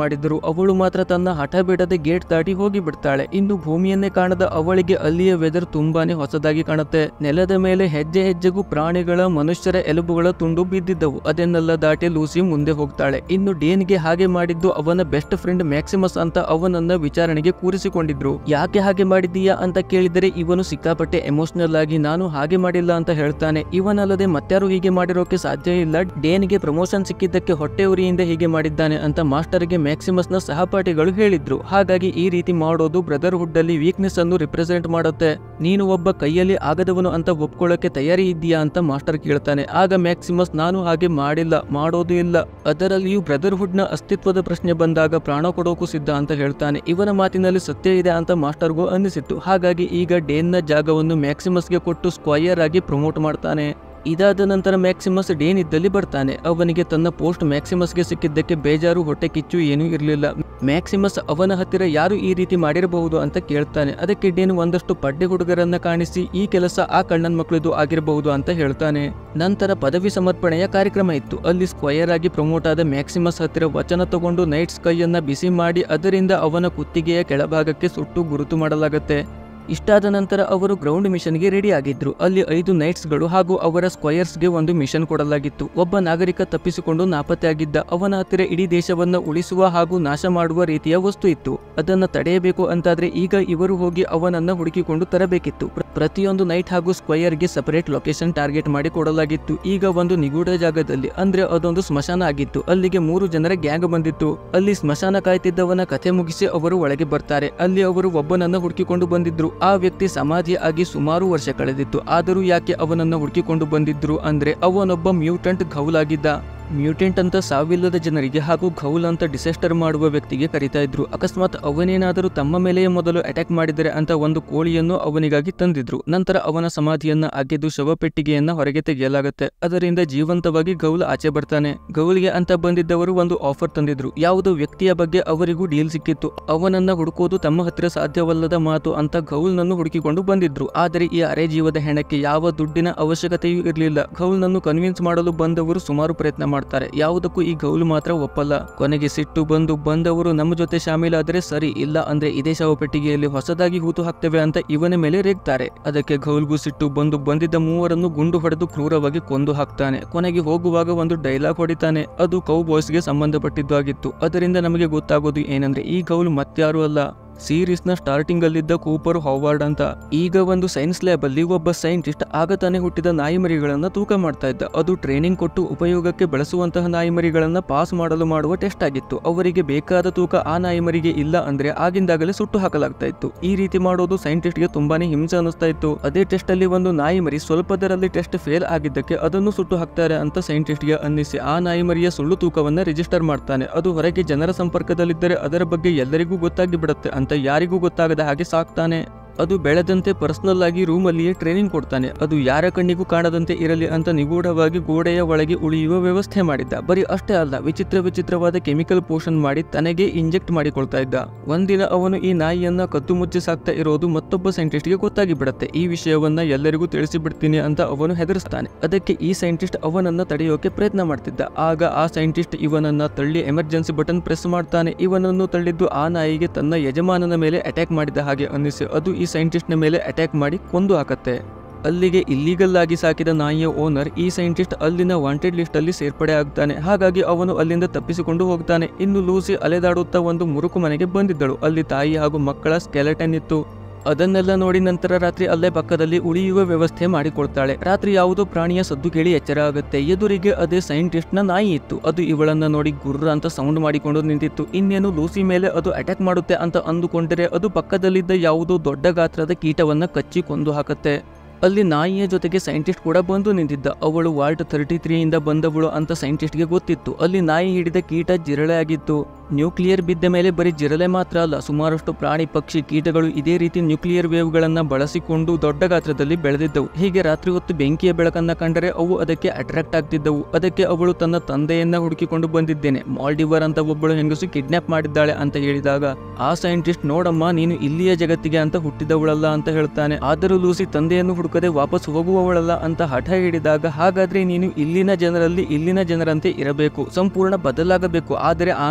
ಮಾಡಿದ್ದರು ಅವಳು ಮಾತ್ರ ತನ್ನ ಹಠ ಬಿಡದೆ ಗೇಟ್ ದಾಟಿ ಹೋಗಿ ಬಿಡ್ತಾಳೆ ಇನ್ನು ಭೂಮಿಯನ್ನೇ ಕಾಣದ ಅವಳಿಗೆ ಅಲ್ಲಿಯ ವೆದರ್ ತುಂಬಾನೇ ಹೊಸದಾಗಿ ಕಾಣುತ್ತೆ ನೆಲದ ಮೇಲೆ ಹೆಜ್ಜೆ ಹೆಜ್ಜೆಗೂ ಪ್ರಾಣಿಗಳ ಮನುಷ್ಯರ ಎಲುಬುಗಳ ತುಂಡು ಬಿದ್ದಿದ್ದವು ಅದನ್ನೆಲ್ಲ ದಾಟಿ ಲೂಸಿ ಮುಂದೆ ಹೋಗ್ತಾಳೆ ಇನ್ನು ಡೇನ್ಗೆ ಹಾಗೆ ಮಾಡಿದ್ದು ಅವನ ಬೆಸ್ಟ್ ಫ್ರೆಂಡ್ ಮ್ಯಾಕ್ಸಿಮಸ್ ಅಂತ ಅವನನ್ನ ವಿಚಾರಣೆಗೆ ಕೂರಿಸಿಕೊಂಡಿದ್ರು ಯಾಕೆ ಹಾಗೆ ಮಾಡಿದ್ದೀಯಾ ಅಂತ ಕೇಳಿದರೆ ಇವನು ಸಿಕ್ಕಾಪಟ್ಟೆ ಎಮೋಷನಲ್ ಆಗಿ ನಾನು ಹಾಗೆ ಮಾಡಿಲ್ಲ ಅಂತ ಹೇಳ್ತಾನೆ ಇವನಲ್ಲದೆ ಮತ್ಯಾರು ಹೀಗೆ ಮಾಡಿರೋಕೆ ಸಾಧ್ಯ ಇಲ್ಲ ಡೇನ್ಗೆ ಪ್ರಮೋಷನ್ ಸಿಕ್ಕಿದ್ದಕ್ಕೆ ಹೊಟ್ಟೆ ಉರಿಯಿಂದ ಹೀಗೆ ಮಾಡಿದ್ದಾನೆ ಅಂತ ಮಾಸ್ಟರ್ಗೆ ಮ್ಯಾಕ್ಸಿಮಸ್ನ ಸಹಪಾಠಿಗಳು ಹೇಳಿದ್ರು ಹಾಗಾಗಿ ಈ ರೀತಿ ಮಾಡೋದು ಬ್ರದರ್ಹುಡ್ ಅಲ್ಲಿ ವೀಕ್ನೆಸ್ ಅನ್ನು ರಿಪ್ರೆಸೆಂಟ್ ಮಾಡುತ್ತೆ ನೀನು ಒಬ್ಬ ಕೈಯಲ್ಲಿ ಆಗದವನು ಅಂತ ಒಪ್ಕೊಳ್ಳೋಕೆ ತಯಾರಿ ಇದೆಯಾ ಅಂತ ಮಾಸ್ಟರ್ ಕೇಳ್ತಾನೆ ಆಗ ಮ್ಯಾಕ್ಸಿಮಸ್ ನಾನು ಹಾಗೆ ಮಾಡಿಲ್ಲ ಮಾಡೋದು ಇಲ್ಲ ಅದರಲ್ಲಿಯೂ ಬ್ರದರ್ಹುಡ್ ನ ಅಸ್ತಿತ್ವದ ಪ್ರಶ್ನೆ ಬಂದಾಗ ಪ್ರಾಣ ಕೊಡೋಕು ಸಿದ್ಧ ಅಂತ ಹೇಳ್ತಾನೆ ಇವನ ಮಾತಿನಲ್ಲಿ ಸತ್ಯ ಇದೆ ಅಂತ ಮಾಸ್ಟರ್ಗೂ ಅನ್ನಿಸಿತ್ತು ಹಾಗಾಗಿ ಈಗ ಡೇನ್ನ ಜಾಗವನ್ನು ಮ್ಯಾಕ್ಸಿಮಸ್ಗೆ ಕೊಟ್ಟು ಸ್ಕ್ವಯರ್ ಆಗಿ ಪ್ರಮೋಟ್ ಮಾಡ್ತಾನೆ ಇದಾದ ನಂತರ ಮ್ಯಾಕ್ಸಿಮಸ್ ಡೇನ್ ಇದ್ದಲ್ಲಿ ಬರ್ತಾನೆ ಅವನಿಗೆ ತನ್ನ ಪೋಸ್ಟ್ ಮ್ಯಾಕ್ಸಿಮಸ್ಗೆ ಸಿಕ್ಕಿದ್ದಕ್ಕೆ ಬೇಜಾರು ಹೊಟ್ಟೆ ಕಿಚ್ಚು ಏನೂ ಇರಲಿಲ್ಲ ಮ್ಯಾಕ್ಸಿಮಸ್ ಅವನ ಹತ್ತಿರ ಯಾರು ಈ ರೀತಿ ಮಾಡಿರಬಹುದು ಅಂತ ಕೇಳ್ತಾನೆ ಅದಕ್ಕೆ ಡೇನ್ ಒಂದಷ್ಟು ಪಡ್ಡೆ ಹುಡುಗರನ್ನ ಕಾಣಿಸಿ ಈ ಕೆಲಸ ಆ ಕಣ್ಣನ್ ಮಕ್ಕಳದು ಆಗಿರಬಹುದು ಅಂತ ಹೇಳ್ತಾನೆ ನಂತರ ಪದವಿ ಸಮರ್ಪಣೆಯ ಕಾರ್ಯಕ್ರಮ ಇತ್ತು ಅಲ್ಲಿ ಸ್ಕ್ವಯರ್ ಆಗಿ ಪ್ರಮೋಟ್ ಆದ ಮ್ಯಾಕ್ಸಿಮಸ್ ಹತ್ತಿರ ವಚನ ತಗೊಂಡು ನೈಟ್ಸ್ ಕೈಯನ್ನ ಬಿಸಿ ಮಾಡಿ ಅದರಿಂದ ಅವನ ಕುತ್ತಿಗೆಯ ಕೆಳಭಾಗಕ್ಕೆ ಸುಟ್ಟು ಗುರುತು ಮಾಡಲಾಗುತ್ತೆ ಇಷ್ಟಾದ ನಂತರ ಅವರು ಗ್ರೌಂಡ್ ಮಿಷನ್ಗೆ ರೆಡಿ ಆಗಿದ್ರು ಅಲ್ಲಿ ಐದು ನೈಟ್ಸ್ಗಳು ಹಾಗೂ ಅವರ ಸ್ಕ್ವಯರ್ಸ್ಗೆ ಒಂದು ಮಿಷನ್ ಕೊಡಲಾಗಿತ್ತು ಒಬ್ಬ ನಾಗರಿಕ ತಪ್ಪಿಸಿಕೊಂಡು ನಾಪತ್ತೆಯಾಗಿದ್ದ ಅವನ ಹತ್ತಿರ ಇಡೀ ದೇಶವನ್ನ ಉಳಿಸುವ ಹಾಗೂ ನಾಶ ಮಾಡುವ ರೀತಿಯ ವಸ್ತು ಇತ್ತು ಅದನ್ನ ತಡೆಯಬೇಕು ಅಂತಾದ್ರೆ ಈಗ ಇವರು ಹೋಗಿ ಅವನನ್ನ ಹುಡುಕಿಕೊಂಡು ತರಬೇಕಿತ್ತು ಪ್ರ- ಪ್ರತಿಯೊಂದು ನೈಟ್ ಹಾಗೂ ಸ್ಕ್ವಯರ್ಗೆ ಸಪರೇಟ್ ಲೊಕೇಶನ್ ಟಾರ್ಗೆಟ್ ಮಾಡಿ ಕೊಡಲಾಗಿತ್ತು ಈಗ ಒಂದು ನಿಗೂಢ ಜಾಗದಲ್ಲಿ ಅಂದ್ರೆ ಅದೊಂದು ಸ್ಮಶಾನ ಆಗಿತ್ತು ಅಲ್ಲಿಗೆ ಮೂರು ಜನರ ಗ್ಯಾಂಗ್ ಬಂದಿತ್ತು ಅಲ್ಲಿ ಸ್ಮಶಾನ ಕಾಯ್ತಿದ್ದವನ ಕಥೆ ಮುಗಿಸಿ ಅವರು ಒಳಗೆ ಬರ್ತಾರೆ ಅಲ್ಲಿ ಅವರು ಒಬ್ಬನನ್ನ ಹುಡುಕಿಕೊಂಡು ಬಂದಿದ್ರು ಆ ವ್ಯಕ್ತಿ ಸಮಾಧಿ ಆಗಿ ಸುಮಾರು ವರ್ಷ ಕಳೆದಿತ್ತು ಆದರೂ ಯಾಕೆ ಅವನನ್ನ ಹುಡುಕಿಕೊಂಡು ಬಂದಿದ್ರು ಅಂದ್ರೆ ಅವನೊಬ್ಬ ಮ್ಯೂಟೆಂಟ್ ಘೌಲಾಗಿದ್ದ ಮ್ಯೂಟೆಂಟ್ ಅಂತ ಸಾವಿಲ್ಲದ ಜನರಿಗೆ ಹಾಗೂ ಘೌಲ್ ಅಂತ ಡಿಸೆಸ್ಟರ್ ಮಾಡುವ ವ್ಯಕ್ತಿಗೆ ಕರಿತಾ ಇದ್ರು ಅಕಸ್ಮಾತ್ ಅವನೇನಾದರೂ ತಮ್ಮ ಮೇಲೆಯೇ ಮೊದಲು ಅಟ್ಯಾಕ್ ಮಾಡಿದರೆ ಅಂತ ಒಂದು ಕೋಳಿಯನ್ನು ಅವನಿಗಾಗಿ ತಂದಿದ್ರು ನಂತರ ಅವನ ಸಮಾಧಿಯನ್ನ ಅಗೆದು ಶವಪೆಟ್ಟಿಗೆಯನ್ನ ಹೊರಗೆ ತೆಗೆಯಲಾಗುತ್ತೆ ಅದರಿಂದ ಜೀವಂತವಾಗಿ ಗೌಲ್ ಆಚೆ ಬರ್ತಾನೆ ಗೌಲ್ಗೆ ಅಂತ ಬಂದಿದ್ದವರು ಒಂದು ಆಫರ್ ತಂದಿದ್ರು ಯಾವುದೋ ವ್ಯಕ್ತಿಯ ಬಗ್ಗೆ ಅವರಿಗೂ ಡೀಲ್ ಸಿಕ್ಕಿತ್ತು ಅವನನ್ನ ಹುಡುಕೋದು ತಮ್ಮ ಹತ್ತಿರ ಸಾಧ್ಯವಲ್ಲದ ಮಾತು ಅಂತ ಗೌಲ್ನನ್ನು ಹುಡುಕಿಕೊಂಡು ಬಂದಿದ್ರು ಆದರೆ ಈ ಅರೆ ಜೀವದ ಹೆಣಕ್ಕೆ ಯಾವ ದುಡ್ಡಿನ ಅವಶ್ಯಕತೆಯೂ ಇರಲಿಲ್ಲ ಗೌಲ್ನನ್ನು ಕನ್ವಿನ್ಸ್ ಮಾಡಲು ಬಂದವರು ಸುಮಾರು ಪ್ರಯತ್ನ ಮಾಡ್ತಾರೆ ಯಾವುದಕ್ಕೂ ಈ ಗೌಲ್ ಮಾತ್ರ ಒಪ್ಪಲ್ಲ ಕೊನೆಗೆ ಸಿಟ್ಟು ಬಂದು ಬಂದವರು ನಮ್ಮ ಜೊತೆ ಶಾಮೀಲಾದರೆ ಸರಿ ಇಲ್ಲ ಅಂದ್ರೆ ಇದೇ ಶವಪೆಟ್ಟಿಗೆಯಲ್ಲಿ ಹೊಸದಾಗಿ ಹೂತು ಹಾಕ್ತೇವೆ ಅಂತ ಇವನ ಮೇಲೆ ರೇಗ್ತಾರೆ ಅದಕ್ಕೆ ಗೌಲ್ಗೂ ಸಿಟ್ಟು ಬಂದು ಬಂದಿದ್ದ ಮೂವರನ್ನು ಗುಂಡು ಹೊಡೆದು ಕ್ರೂರವಾಗಿ ಕೊಂದು ಹಾಕ್ತಾನೆ ಕೊನೆಗೆ ಹೋಗುವಾಗ ಒಂದು ಡೈಲಾಗ್ ಹೊಡಿತಾನೆ ಅದು ಕೌ ಬಾಯ್ಸ್ಗೆ ಸಂಬಂಧಪಟ್ಟಿದ್ದು ಆಗಿತ್ತು ಅದರಿಂದ ನಮಗೆ ಗೊತ್ತಾಗೋದು ಏನಂದ್ರೆ ಈ ಗೌಲ್ ಮತ್ಯಾರು ಅಲ್ಲ ಸೀರೀಸ್ ನ ಸ್ಟಾರ್ಟಿಂಗ್ ಅಲ್ಲಿದ್ದ ಕೂಪರ್ ಹಾವಾರ್ಡ್ ಅಂತ ಈಗ ಒಂದು ಸೈನ್ಸ್ ಲ್ಯಾಬ್ ಅಲ್ಲಿ ಒಬ್ಬ ಸೈಂಟಿಸ್ಟ್ ಆಗ ತಾನೇ ಹುಟ್ಟಿದ ನಾಯಿಮರಿಗಳನ್ನ ತೂಕ ಮಾಡ್ತಾ ಇದ್ದ ಅದು ಟ್ರೈನಿಂಗ್ ಕೊಟ್ಟು ಉಪಯೋಗಕ್ಕೆ ಬಳಸುವಂತಹ ನಾಯಿಮರಿಗಳನ್ನ ಪಾಸ್ ಮಾಡಲು ಮಾಡುವ ಟೆಸ್ಟ್ ಆಗಿತ್ತು ಅವರಿಗೆ ಬೇಕಾದ ತೂಕ ಆ ನಾಯಿಮರಿಗೆ ಇಲ್ಲ ಅಂದ್ರೆ ಆಗಿಂದಾಗಲೇ ಸುಟ್ಟು ಹಾಕಲಾಗ್ತಾ ಇತ್ತು ಈ ರೀತಿ ಮಾಡೋದು ಸೈಂಟಿಸ್ಟ್ಗೆ ತುಂಬಾನೇ ಹಿಂಸೆ ಅನಿಸ್ತಾ ಇತ್ತು ಅದೇ ಟೆಸ್ಟ್ ಅಲ್ಲಿ ಒಂದು ನಾಯಿಮರಿ ಸ್ವಲ್ಪದರಲ್ಲಿ ಟೆಸ್ಟ್ ಫೇಲ್ ಆಗಿದ್ದಕ್ಕೆ ಅದನ್ನು ಸುಟ್ಟು ಹಾಕ್ತಾರೆ ಅಂತ ಸೈಂಟಿಸ್ಟ್ಗೆ ಅನ್ನಿಸಿ ಆ ನಾಯಿಮರಿಯ ಸುಳ್ಳು ತೂಕವನ್ನ ರಿಜಿಸ್ಟರ್ ಮಾಡ್ತಾನೆ ಅದು ಹೊರಗೆ ಜನರ ಸಂಪರ್ಕದಲ್ಲಿದ್ದರೆ ಅದರ ಬಗ್ಗೆ ಎಲ್ಲರಿಗೂ ಗೊತ್ತಾಗಿ ಬಿಡುತ್ತೆ ಅಂತ ಯಾರಿಗೂ ಗೊತ್ತಾಗದ ಹಾಗೆ ಸಾಕ್ತಾನೆ ಅದು ಬೆಳೆದಂತೆ ಪರ್ಸನಲ್ ಆಗಿ ರೂಮಲ್ಲಿಯೇ ಟ್ರೈನಿಂಗ್ ಕೊಡ್ತಾನೆ ಅದು ಯಾರ ಕಣ್ಣಿಗೂ ಕಾಣದಂತೆ ಇರಲಿ ಅಂತ ನಿಗೂಢವಾಗಿ ಗೋಡೆಯ ಒಳಗೆ ಉಳಿಯುವ ವ್ಯವಸ್ಥೆ ಮಾಡಿದ್ದ ಬರೀ ಅಷ್ಟೇ ಅಲ್ಲ ವಿಚಿತ್ರ ವಿಚಿತ್ರವಾದ ಕೆಮಿಕಲ್ ಪೋಷನ್ ಮಾಡಿ ತನಗೆ ಇಂಜೆಕ್ಟ್ ಮಾಡಿಕೊಳ್ತಾ ಇದ್ದ ಒಂದಿನ ಅವನು ಈ ನಾಯಿಯನ್ನ ಕದ್ದು ಮುಚ್ಚಿ ಸಾಕ್ತಾ ಇರೋದು ಮತ್ತೊಬ್ಬ ಸೈಂಟಿಸ್ಟ್ಗೆ ಗೊತ್ತಾಗಿ ಬಿಡುತ್ತೆ ಈ ವಿಷಯವನ್ನ ಎಲ್ಲರಿಗೂ ತಿಳಿಸಿ ಬಿಡ್ತೀನಿ ಅಂತ ಅವನು ಹೆದರಿಸ್ತಾನೆ ಅದಕ್ಕೆ ಈ ಸೈಂಟಿಸ್ಟ್ ಅವನನ್ನ ತಡೆಯೋಕೆ ಪ್ರಯತ್ನ ಮಾಡ್ತಿದ್ದ ಆಗ ಆ ಸೈಂಟಿಸ್ಟ್ ಇವನನ್ನ ತಳ್ಳಿ ಎಮರ್ಜೆನ್ಸಿ ಬಟನ್ ಪ್ರೆಸ್ ಮಾಡ್ತಾನೆ ಇವನನ್ನು ತಳ್ಳಿದ್ದು ಆ ನಾಯಿಗೆ ತನ್ನ ಯಜಮಾನನ ಮೇಲೆ ಅಟ್ಯಾಕ್ ಮಾಡಿದ ಹಾಗೆ ಅನ್ನಿಸಿ ಅದು ಈ ಸೈಂಟಿಸ್ಟ್ನ ಮೇಲೆ ಅಟ್ಯಾಕ್ ಮಾಡಿ ಕೊಂದು ಹಾಕತ್ತೆ ಅಲ್ಲಿಗೆ ಇಲ್ಲೀಗಲ್ ಆಗಿ ಸಾಕಿದ ನಾಯಿಯ ಓನರ್ ಈ ಸೈಂಟಿಸ್ಟ್ ಅಲ್ಲಿನ ವಾಂಟೆಡ್ ಲಿಸ್ಟ್ ಅಲ್ಲಿ ಸೇರ್ಪಡೆ ಆಗ್ತಾನೆ ಹಾಗಾಗಿ ಅವನು ಅಲ್ಲಿಂದ ತಪ್ಪಿಸಿಕೊಂಡು ಹೋಗ್ತಾನೆ ಇನ್ನು ಲೂಸಿ ಅಲೆದಾಡುತ್ತಾ ಒಂದು ಮುರುಕು ಮನೆಗೆ ಬಂದಿದ್ದಳು ಅಲ್ಲಿ ತಾಯಿ ಹಾಗೂ ಮಕ್ಕಳ ಸ್ಕೆಲೆಟನ್ ಇತ್ತು ಅದನ್ನೆಲ್ಲ ನೋಡಿ ನಂತರ ರಾತ್ರಿ ಅಲ್ಲೇ ಪಕ್ಕದಲ್ಲಿ ಉಳಿಯುವ ವ್ಯವಸ್ಥೆ ಮಾಡಿಕೊಡ್ತಾಳೆ ರಾತ್ರಿ ಯಾವುದೋ ಪ್ರಾಣಿಯ ಸದ್ದು ಕೇಳಿ ಎಚ್ಚರ ಆಗುತ್ತೆ ಎದುರಿಗೆ ಅದೇ ಸೈಂಟಿಸ್ಟ್ ನ ನಾಯಿ ಇತ್ತು ಅದು ಇವಳನ್ನ ನೋಡಿ ಗುರ್ರ ಅಂತ ಸೌಂಡ್ ಮಾಡಿಕೊಂಡು ನಿಂತಿತ್ತು ಇನ್ನೇನು ಲೂಸಿ ಮೇಲೆ ಅದು ಅಟ್ಯಾಕ್ ಮಾಡುತ್ತೆ ಅಂತ ಅಂದುಕೊಂಡರೆ ಅದು ಪಕ್ಕದಲ್ಲಿದ್ದ ಯಾವುದೋ ದೊಡ್ಡ ಗಾತ್ರದ ಕೀಟವನ್ನ ಕಚ್ಚಿ ಕೊಂದು ಹಾಕತ್ತೆ ಅಲ್ಲಿ ನಾಯಿಯ ಜೊತೆಗೆ ಸೈಂಟಿಸ್ಟ್ ಕೂಡ ಬಂದು ನಿಂತಿದ್ದ ಅವಳು ವಾಲ್ಟ್ ತರ್ಟಿ ತ್ರೀಯಿಂದ ಬಂದವಳು ಅಂತ ಸೈಂಟಿಸ್ಟ್ಗೆ ಗೊತ್ತಿತ್ತು ಅಲ್ಲಿ ನಾಯಿ ಹಿಡಿದ ಕೀಟ ಜಿರಳೆ ಆಗಿತ್ತು ನ್ಯೂಕ್ಲಿಯರ್ ಬಿದ್ದ ಮೇಲೆ ಬರೀ ಜಿರಳೆ ಮಾತ್ರ ಅಲ್ಲ ಸುಮಾರಷ್ಟು ಪ್ರಾಣಿ ಪಕ್ಷಿ ಕೀಟಗಳು ಇದೇ ರೀತಿ ನ್ಯೂಕ್ಲಿಯರ್ ವೇವ್ಗಳನ್ನ ಬಳಸಿಕೊಂಡು ದೊಡ್ಡ ಗಾತ್ರದಲ್ಲಿ ಬೆಳೆದಿದ್ದವು ಹೀಗೆ ರಾತ್ರಿ ಹೊತ್ತು ಬೆಂಕಿಯ ಬೆಳಕನ್ನ ಕಂಡರೆ ಅವು ಅದಕ್ಕೆ ಅಟ್ರಾಕ್ಟ್ ಆಗ್ತಿದ್ದವು ಅದಕ್ಕೆ ಅವಳು ತನ್ನ ತಂದೆಯನ್ನ ಹುಡುಕಿಕೊಂಡು ಬಂದಿದ್ದೇನೆ ಮಾಲ್ಡಿವರ್ ಅಂತ ಒಬ್ಬಳು ಹೆಂಗಸು ಕಿಡ್ನಾಪ್ ಮಾಡಿದ್ದಾಳೆ ಅಂತ ಹೇಳಿದಾಗ ಆ ಸೈಂಟಿಸ್ಟ್ ನೋಡಮ್ಮ ನೀನು ಇಲ್ಲಿಯ ಜಗತ್ತಿಗೆ ಅಂತ ಹುಟ್ಟಿದವಳಲ್ಲ ಅಂತ ಹೇಳ್ತಾನೆ ಆದರೂ ಲೂಸಿ ತಂದೆಯನ್ನು ಹುಡುಕದೆ ವಾಪಸ್ ಹೋಗುವವಳಲ್ಲ ಅಂತ ಹಠ ಹಿಡಿದಾಗ ಹಾಗಾದ್ರೆ ನೀನು ಇಲ್ಲಿನ ಜನರಲ್ಲಿ ಇಲ್ಲಿನ ಜನರಂತೆ ಇರಬೇಕು ಸಂಪೂರ್ಣ ಬದಲಾಗಬೇಕು ಆದರೆ ಆಮೇಲೆ ವಾಲ್ಟ್